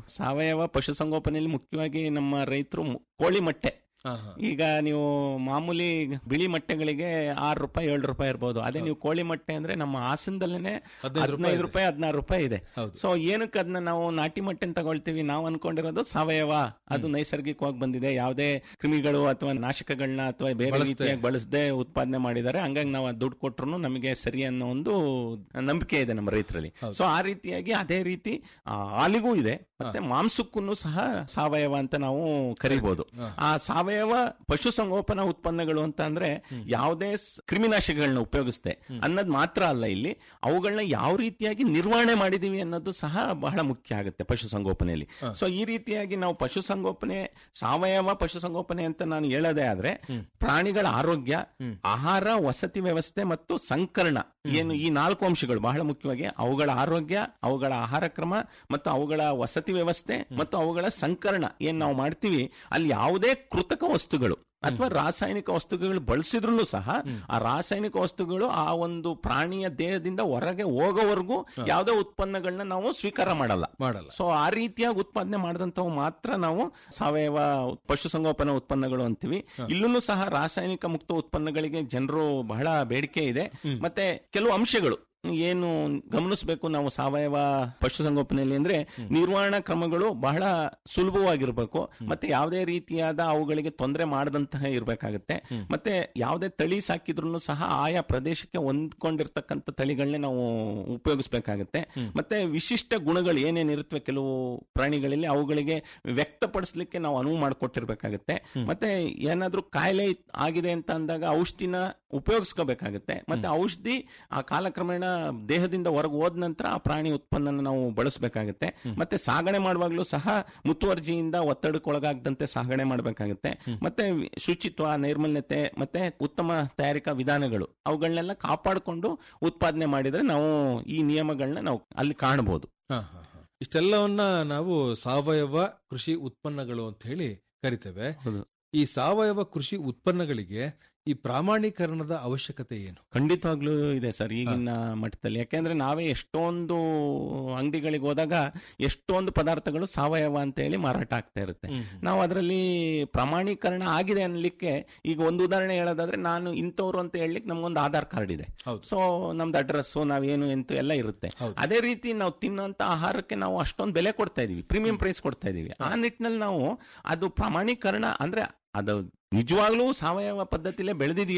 ಸಾವಯವ ಪಶುಸಂಗೋಪನೆಯಲ್ಲಿ ಮುಖ್ಯವಾಗಿ ನಮ್ಮ ರೈತರು ಕೋಳಿ ಮೊಟ್ಟೆ ಹಾ, ಹಾ. ಈಗ ನೀವು ಮಾಮೂಲಿ ಬಿಳಿ ಮೊಟ್ಟೆಗಳಿಗೆ ಆರು ರೂಪಾಯಿ ಏಳು ರೂಪಾಯಿ ಇರ್ಬೋದು ಅದೇ ನೀವು ಕೋಳಿ ಮೊಟ್ಟೆ ಅಂದ್ರೆ ನಮ್ಮ ಹಾಸನದಲ್ಲೇನೆ ಹದಿನೈದು ರೂಪಾಯಿ ಹದಿನೈದು ಇದೆ. ರೂಪಾಯಿ ಹದಿನಾರು ರೂಪಾಯಿ ಇದೆ ಹೌದು. ಸೊ ಏನಕ್ಕೆ ಅದನ್ನ ನಾವು ನಾಟಿ ಮೊಟ್ಟೆ ತಗೊಳ್ತೀವಿ ನಾವು ಅನ್ಕೊಂಡಿರೋದು ಸಾವಯವ ಅದು ನೈಸರ್ಗಿಕವಾಗಿ ಬಂದಿದೆ ಯಾವುದೇ ಕ್ರಿಮಿಗಳು ಅಥವಾ ನಾಶಕಗಳನ್ನ ಅಥವಾ ಬೇರೆ ಬಳಸ್ದೆ. ರೀತಿಯಾಗಿ ಬಳಸದೆ ಉತ್ಪಾದನೆ ಮಾಡಿದ್ದಾರೆ ಹಂಗಾಗಿ ನಾವು ಅದ್ ದುಡ್ಡು ಕೊಟ್ರು ನಮಗೆ ಸರಿ ಅನ್ನೋ ಒಂದು ನಂಬಿಕೆ ಇದೆ ನಮ್ಮ ರೈತರಲ್ಲಿ ಸೊ ಆ ರೀತಿಯಾಗಿ ಅದೇ ರೀತಿ ಆ, ಹಾಲಿಗೂ ಇದೆ ಮತ್ತೆ ಮಾಂಸಕ್ಕೂ ಸಹ ಸಾವಯವ ಅಂತ ನಾವು ಕರಿಬಹುದು ಆ ಸಾವಯವ ಪಶುಸಂಗೋಪನಾ ಉತ್ಪನ್ನಗಳು ಅಂತ ಅಂದ್ರೆ ಯಾವುದೇ ಸ್- ಕ್ರಿಮಿನಾಶಕಗಳನ್ನ ಉಪಯೋಗಿಸ್ದೆ ಅನ್ನೋದು ಮಾತ್ರ ಅಲ್ಲ ಇಲ್ಲಿ ಅವುಗಳನ್ನ ಯಾವ ರೀತಿಯಾಗಿ ನಿರ್ವಹಣೆ ಮಾಡಿದೀವಿ ಅನ್ನೋದು ಸಹ ಬಹಳ ಮುಖ್ಯ ಆಗುತ್ತೆ ಪಶುಸಂಗೋಪನೆಯಲ್ಲಿ ಸೊ ಈ ರೀತಿಯಾಗಿ ನಾವು ಪಶುಸಂಗೋಪನೆ ಸಾವಯವ ಪಶುಸಂಗೋಪನೆ ಅಂತ ನಾನು ಹೇಳೋದೇ ಆದ್ರೆ ಪ್ರಾಣಿಗಳ ಆರೋಗ್ಯ ಆಹಾರ ವಸತಿ ವ್ಯವಸ್ಥೆ ಮತ್ತು ಸಂಕರಣ ಏನು ಈ ನಾಲ್ಕು ಅಂಶಗಳು ಬಹಳ ಮುಖ್ಯವಾಗಿ ಅವುಗಳ ಆರೋಗ್ಯ ಅವುಗಳ ಆಹಾರ ಕ್ರಮ ಮತ್ತು ಅವುಗಳ ವಸತಿ ವ್ಯವಸ್ಥೆ ಮತ್ತು ಅವುಗಳ ಸಂಕರಣ ಏನ್ ನಾವು ಮಾಡ್ತೀವಿ ಅಲ್ಲಿ ಯಾವುದೇ ಕೃತಕ ವಸ್ತುಗಳು ಅಥವಾ ರಾಸಾಯನಿಕ ವಸ್ತುಗಳು ಬಳಸಿದ್ರು ಸಹ ಆ ರಾಸಾಯನಿಕ ವಸ್ತುಗಳು ಆ ಒಂದು ಪ್ರಾಣಿಯ ದೇಹದಿಂದ ಹೊರಗೆ ಹೋಗೋವರೆಗೂ ಯಾವುದೇ ಉತ್ಪನ್ನಗಳನ್ನ ನಾವು ಸ್ವೀಕಾರ ಮಾಡಲ್ಲ ಮಾಡಲ್ಲ ಸೊ ಆ ರೀತಿಯಾಗಿ ಉತ್ಪಾದನೆ ಮಾಡಿದಂತವು ಮಾತ್ರ ನಾವು ಸಾವಯವ ಪಶುಸಂಗೋಪನಾ ಉತ್ಪನ್ನಗಳು ಅಂತೀವಿ ಇಲ್ಲೂ ಸಹ ರಾಸಾಯನಿಕ ಮುಕ್ತ ಉತ್ಪನ್ನಗಳಿಗೆ ಜನರು ಬಹಳ ಬೇಡಿಕೆ ಇದೆ ಮತ್ತೆ ಕೆಲವು ಅಂಶಗಳು ಏನು ಗಮನಿಸಬೇಕು ನಾವು ಸಾವಯವ ಪಶುಸಂಗೋಪನೆಯಲ್ಲಿ ಅಂದ್ರೆ ನಿರ್ವಹಣಾ ಕ್ರಮಗಳು ಬಹಳ ಸುಲಭವಾಗಿರ್ಬೇಕು ಮತ್ತೆ ಯಾವುದೇ ರೀತಿಯಾದ ಅವುಗಳಿಗೆ ತೊಂದರೆ ಮಾಡದಂತಹ ಇರಬೇಕಾಗುತ್ತೆ ಮತ್ತೆ ಯಾವುದೇ ತಳಿ ಸಾಕಿದ್ರು ಸಹ ಆಯಾ ಪ್ರದೇಶಕ್ಕೆ ಹೊಂದ್ಕೊಂಡಿರ್ತಕ್ಕಂಥ ತಳಿಗಳನ್ನೇ ನಾವು ಉಪಯೋಗಿಸ್ಬೇಕಾಗತ್ತೆ ಮತ್ತೆ ವಿಶಿಷ್ಟ ಗುಣಗಳು ಏನೇನಿರುತ್ತವೆ ಕೆಲವು ಪ್ರಾಣಿಗಳಲ್ಲಿ ಅವುಗಳಿಗೆ ವ್ಯಕ್ತಪಡಿಸ್ಲಿಕ್ಕೆ ನಾವು ಅನುವು ಮಾಡಿಕೊಟ್ಟಿರ್ಬೇಕಾಗತ್ತೆ ಮತ್ತೆ ಏನಾದ್ರೂ ಕಾಯಿಲೆ ಆಗಿದೆ ಅಂತ ಅಂದಾಗ ಔಷಧಿನ ಉಪಯೋಗಿಸ್ಕೋಬೇಕಾಗತ್ತೆ ಮತ್ತೆ ಔಷಧಿ ಆ ಕಾಲಕ್ರಮೇಣ ದೇಹದಿಂದ ಹೊರಗೆ ಹೋದ ನಂತರ ಆ ಪ್ರಾಣಿ ಉತ್ಪನ್ನ ನಾವು ಬಳಸಬೇಕಾಗತ್ತೆ ಮತ್ತೆ ಸಾಗಣೆ ಮಾಡುವಾಗಲೂ ಸಹ ಮುತುವರ್ಜಿಯಿಂದ ಒತ್ತಡಕ್ಕೊಳಗಾಗದಂತೆ ಸಾಗಣೆ ಮಾಡಬೇಕಾಗತ್ತೆ ಮತ್ತೆ ಶುಚಿತ್ವ ನೈರ್ಮಲ್ಯತೆ ಮತ್ತೆ ಉತ್ತಮ ತಯಾರಿಕಾ ವಿಧಾನಗಳು ಅವುಗಳನ್ನೆಲ್ಲ ಕಾಪಾಡಿಕೊಂಡು ಉತ್ಪಾದನೆ ಮಾಡಿದ್ರೆ ನಾವು ಈ ನಿಯಮಗಳನ್ನ ನಾವು ಅಲ್ಲಿ ಕಾಣಬಹುದು ಹಾ, ಹಾ, ಹಾ. ಇಷ್ಟೆಲ್ಲವನ್ನ ನಾವು ಸಾವಯವ ಕೃಷಿ ಉತ್ಪನ್ನಗಳು ಅಂತ ಹೇಳಿ ಕರಿತೇವೆ ಹೌದು. ಈ ಸಾವಯವ ಕೃಷಿ ಉತ್ಪನ್ನಗಳಿಗೆ ಈ ಪ್ರಾಮಾಣೀಕರಣದ ಅವಶ್ಯಕತೆ ಏನು ಖಂಡಿತವಾಗ್ಲೂ ಇದೆ ಸರ್ ಈಗಿನ ಮಟ್ಟದಲ್ಲಿ ಯಾಕೆಂದ್ರೆ ನಾವೇ ಎಷ್ಟೊಂದು ಅಂಗಡಿಗಳಿಗೆ ಹೋದಾಗ ಎಷ್ಟೊಂದು ಪದಾರ್ಥಗಳು ಸಾವಯವ ಅಂತ ಹೇಳಿ ಮಾರಾಟ ಆಗ್ತಾ ಇರುತ್ತೆ ನಾವು ಅದರಲ್ಲಿ ಪ್ರಮಾಣೀಕರಣ ಆಗಿದೆ ಅನ್ಲಿಕ್ಕೆ ಈಗ ಒಂದು ಉದಾಹರಣೆ ಹೇಳೋದಾದ್ರೆ ನಾನು ಇಂಥವ್ರು ಅಂತ ಹೇಳಲಿಕ್ಕೆ ನಮ್ಗೊಂದು ಆಧಾರ್ ಕಾರ್ಡ್ ಇದೆ ಹೌದು. ಸೊ ನಮ್ದು ಅಡ್ರೆಸ್ ನಾವೇನು ಎಂತ ಎಲ್ಲ ಇರುತ್ತೆ ಹೌದು. ಅದೇ ರೀತಿ ನಾವು ತಿನ್ನೋಂತ ಆಹಾರಕ್ಕೆ ನಾವು ಅಷ್ಟೊಂದು ಬೆಲೆ ಕೊಡ್ತಾ ಇದೀವಿ ಪ್ರೀಮಿಯಂ ಪ್ರೈಸ್ ಕೊಡ್ತಾ ಇದೀವಿ ಆ ನಿಟ್ಟಿನಲ್ಲಿ ನಾವು ಅದು ಪ್ರಮಾಣೀಕರಣ ಅಂದ್ರೆ ಅದು ನಿಜವಾಗ್ಲೂ ಸಾವಯವ ಪದ್ಧತಿಲೇ ಬೆಳೆದಿದೆಯಾ